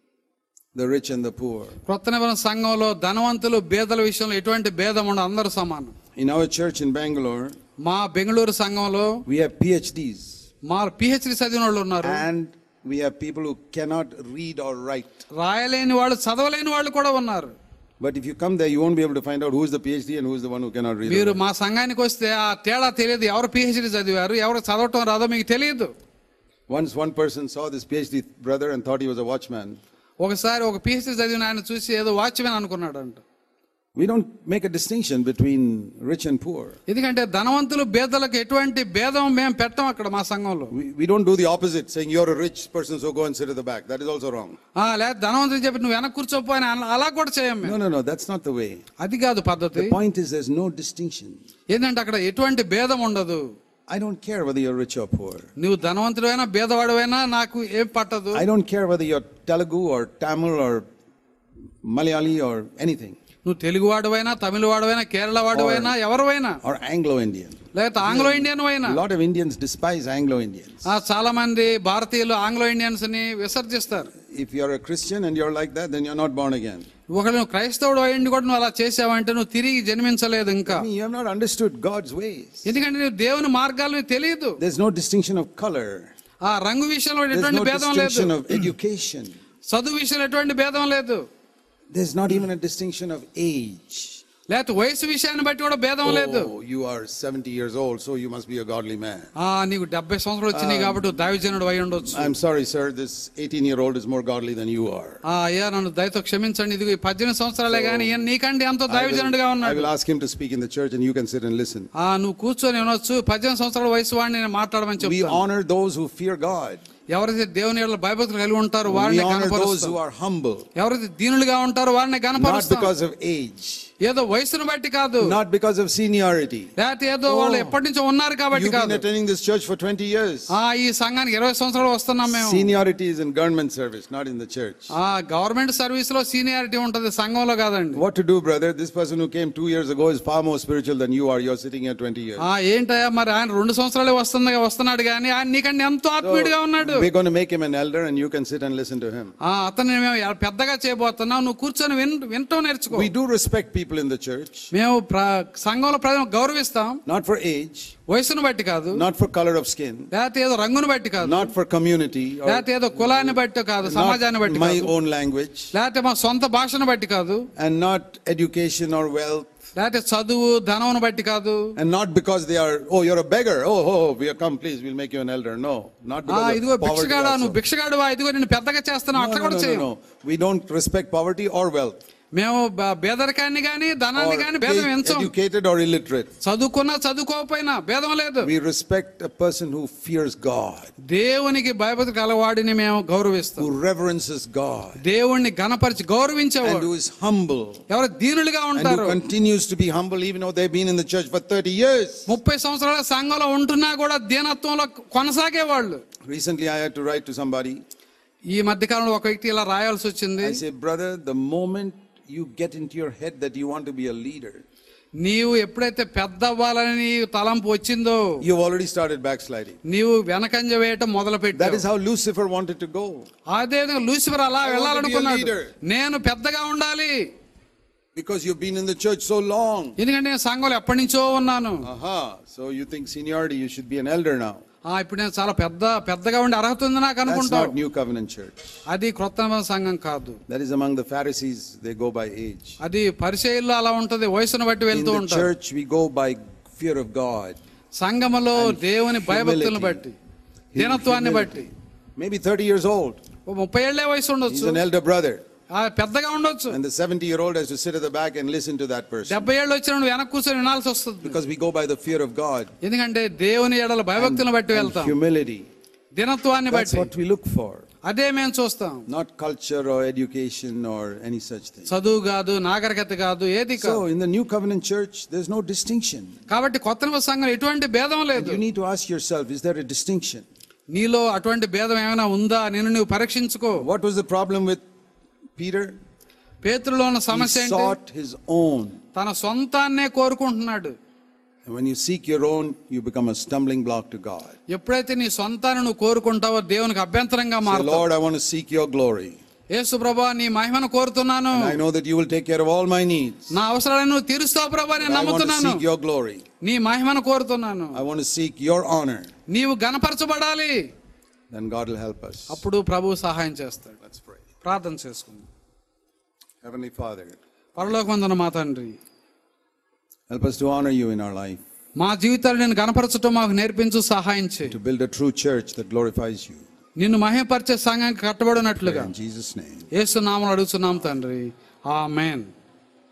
the rich and the poor. కొత్త నిబంధన సంఘంలో ధనవంతులు బేదల విషయంలో ఎటువంటి భేదం ఉండదు అందరూ సమానం In our church in Bangalore, మా బెంగళూరు సంఘంలో we have PhDs మా పిహెచ్డి చదివిన వాళ్ళు ఉన్నారు and we have people who cannot read or write. రాయలేని వాళ్ళు చదవలేని వాళ్ళు కూడా ఉన్నారు But if you come there, you won't be able to find out who's the PhD and who's the one who cannot read. or మీరు write. మా సంఘానికి వస్తే ఆ తేడా తెలియదు ఎవరు పిహెచ్డి చదివారు ఎవరు చదవటం రాదో మీకు తెలియదు Once one person saw this PhD brother and thought he was a watchman. ఒకసారి ఒక పిహెచ్డి చదివిన ఆయన చూసి ఏదో వాచ్మెన్ అనుకున్నాడంట We don't make a distinction between rich and poor. ఎందుకంటే ధనవంతులు బేదలకు ఎటువంటి భేదం మేము పెట్టం అక్కడ మా సంఘంలో We, we don't do the opposite, saying you're a rich person, so go and sit at the back. That is also wrong. ఆ, లేదా ధనవంతులు చెప్పి నువ్వు వెనక కూర్చోపో అని అలా- అలా కూడా చేయం మేము No, no, no, that's not the way. అది కాదు పద్ధతి The point is there's no distinction. ఏంటంటే అక్కడ ఎటువంటి భేదం ఉండదు I don't care whether you're rich or poor. నువ్వు ధనవంతుడైనా భేదవాడువైనా నాకు ఏం పట్టదు I don't care whether you're Telugu or Tamil or Malayali or anything, నువ్వు తెలుగు వాడువైనా తమిళ వాడువైనా కేరళ వాడువైనా ఎవరువైనా or Anglo Indian. లేకపోతే ఆంగ్లో ఇండియన్ అయినా A lot of Indians despise Anglo Indians. ఆ, చాలా మంది భారతీయులు ఆంగ్లో ఇండియన్స్ ని విసర్జిస్తారు If you're a Christian and you're like that, then you're not born again. ఒకవేళ నువ్వు క్రైస్తవుడు అయ్యింది కూడా నువ్వు అలా చేసావంటే నువ్వు తిరిగి జన్మించలేదు ఇంకా I mean, you have not understood God's ways. ఎందుకంటే నువ్వు దేవుని మార్గాలు నీకు తెలియదు There's no distinction of color. ఆ రంగు విషయంలో There's ఎటువంటి no భేదం లేదు distinction of education. చదువు విషయంలో ఎటువంటి భేదం లేదు There's not even a distinction of age. లేకపోతే వయసు విషయాన్ని బట్టి కూడా భేదం లేదు Oh, you are 70 years old, so you must be a godly man. ఆ నీకు డెబ్బై సంవత్సరాలు వచ్చినాయి కాబట్టి నువ్వు దైవజనుడు అయి ఉండొచ్చు I'm sorry, sir, this 18 year old is more godly than you are. ఆ అయ్యా నన్ను దయతో క్షమించండి ఇది పద్దెనిమిది సంవత్సరాలే కానీ ఈయన నీకంటే ఎంతో I will, దైవజనుడిగా I ఉన్నాడు will ask him to speak in the church and you can sit and listen. ఆ నువ్వు కూర్చొని వినొచ్చు పద్దెనిమిది సంవత్సరాల వయసు వాడిని నేను మాట్లాడమని We చెప్తాను honor those who fear God. ఎవరైతే దేవుని ఏళ్ళ భయభక్తులు కలిగి ఉంటారో We వారిని honor those కనపరుస్తాం who are humble, ఎవరైతే దీనులుగా ఉంటారో వారిని not కనపరుస్తాం because of age, ఏదో వయసును బట్టి కాదు not because of seniority. లేకపోతే ఏదో వాళ్ళు ఎప్పటి నుంచో ఉన్నారు కాబట్టి You've been కాదు attending this church for 20 years. ఆ ఈ సంఘానికి ఇరవై సంవత్సరాలు వస్తున్నాం మేము Seniority is in government service, not in the church. ఆ గవర్నమెంట్ సర్వీస్ లో సీనియారిటీ ఉంటది సంఘంలో కాదండి What to do, brother? This person who came two years ago is far more spiritual than you are. You're sitting here 20 years. ఆ ఏంటయ్యా మరి ఆయన రెండు సంవత్సరాలే వస్తుంది వస్తున్నాడు కానీ ఆయన నీకంటే ఎంతో ఆత్మీయుడిగా ఉన్నాడు We're going to make him an elder and you can sit and listen to him. ఆ అతన్ని మేము ఎ- పెద్దగా చేయబోతున్నాం నువ్వు కూర్చొని విన్ వింటూ నేర్చుకో We do respect people in the church, మేము ప్ర- సంఘంలో ప్రజలను గౌరవిస్తాం not for age, వయసును బట్టి కాదు not for color of skin, లేకపోతే ఏదో రంగును బట్టి కాదు not for community, or లేకపోతే ఏదో కులాన్ని బట్టి కాదు not సమాజాన్ని బట్టి my కాదు own language, లేకపోతే మా సొంత భాషను బట్టి కాదు and not education or wealth, లేకపోతే చదువు ధనమును బట్టి కాదు and not because they are, oh, you're a beggar. Oh, oh, oh, we are come, please, we'll make you an elder. No, not ఆ because ఇదిగో of poverty. భిక్షగాడా also. నువ్వు భిక్షగాడువా ఇదిగో నేను పెద్దగా చేస్తున్నావు No, అట్లా no, కూడా no, no, చేయం no. We don't respect poverty or wealth, మేము బ- పేదరికాన్ని గాని or ధనాన్ని గాని భేదం ఎంచం educated or illiterate. చదువుకున్నా చదువుకోకపోయినా భేదం లేదు We respect a person who fears God, దేవునికి భయపతి కలవాడిని మేము గౌరవిస్తాం who reverences God, దేవుణ్ణి గణపరిచి and గౌరవించేవాడు who is humble, ఎవరు దీనులుగా and ఉంటారు who continues to be humble even though they've been in the church for 30 years. ముప్పై సంవత్సరాల సంఘంలో ఉంటున్నా కూడా దీనత్వంలో కొనసాగేవాళ్ళు Recently, I had to write to somebody. ఈ మధ్య కాలంలో ఒక వ్యక్తి ఇలా రాయాల్సి వచ్చింది I say, brother, the moment you get into your head that you want to be a leader, నీవు ఎప్పుడైతే పెద్ద అవ్వాలని నీ తలంపు వచ్చిందో you've already started backsliding. నీవు వెనకంజ వేయటం మొదలు That is పెట్టావు how Lucifer wanted to go. అదే విధంగా లూసిఫర్ అలా I want to be a వెళ్ళాలనుకున్నాడు leader. నేను పెద్దగా ఉండాలి Because you've been in the church so long. ఎందుకంటే నేను సంఘంలో ఎప్పటి నుంచో ఉన్నాను Aha. So you think seniority, you should be an elder now. ఆ ఇప్పుడు నేను చాలా పెద్ద పెద్దగా ఉండి అర్హత ఉంది నాకు That's అనుకుంటావు not New Covenant Church. అది క్రొత్త నిబంధన సంఘం కాదు That is among the Pharisees, they go by age. అది పరిచయంలో అలా ఉంటది వయసును బట్టి In వెళ్తూ the ఉంటారు church, we go by fear of God. సంఘములో దేవుని భయభక్తులను humility. బట్టి దీనత్వాన్ని బట్టి Maybe 30 years old. ఓ ముప్పై ఏళ్లే వయసు He's ఉండొచ్చు an elder brother. ఆ పెద్దగా ఉండొచ్చు And the 70 year old has to sit at the back and listen to that person. డెబ్బై ఏళ్ళు వచ్చిన నువ్వు వెనక కూర్చొని వినాల్సి వస్తుంది Because we go by the fear of God. ఎందుకంటే దేవుని ఎడల భయభక్తులను బట్టి and వెళ్తాం humility. దినత్వాన్ని That's బట్టి what we look for. అదే మేము చూస్తాం Not culture or education or any such thing. చదువు కాదు నాగరికత కాదు ఏది కాదు So in the New Covenant Church, there's no distinction. కాబట్టి కొత్త నిబంధన సంఘం ఎటువంటి భేదం లేదు You need to ask yourself, is there a distinction? నీలో అటువంటి భేదం ఏమైనా ఉందా నేను నువ్వు పరీక్షించుకో What was the problem with Peter? పేతుల్లో ఉన్న He సమస్య ఏంటి sought his own. తన సొంతాన్నే కోరుకుంటున్నాడు And when you seek your own, you become a stumbling block to God. ఎప్పుడైతే నీ సొంతాన్ని నువ్వు కోరుకుంటావో దేవునికి అభ్యంతరంగా Say, మారుతావు Lord, I want to seek your glory. యేసు ప్రభా నీ మహిమను కోరుతున్నాను And I know that you will take care of all my needs. నా అవసరాలను నువ్వు తీరుస్తావు ప్రభా నేను But I want to నమ్ముతున్నాను seek your glory. నీ మహిమను కోరుతున్నాను I want to seek your honor. నీవు గనపరచబడాలి Then God will help us. అప్పుడు ప్రభు సహాయం చేస్తాడు Let's pray. ప్రార్థన చేసుకుందాం Heavenly Father, పరలోకమందున మా తండ్రి help us to honor you in our life, మా జీవితాలు నేను గనపరచటం మాకు నేర్పించు సహాయం చేయి to build a true church that glorifies you. నిన్ను మహిమపరిచే సంఘానికి కట్టబడినట్లుగా In Jesus' name. యేసు నామం అడుగుతున్నాం తండ్రి ఆమేన్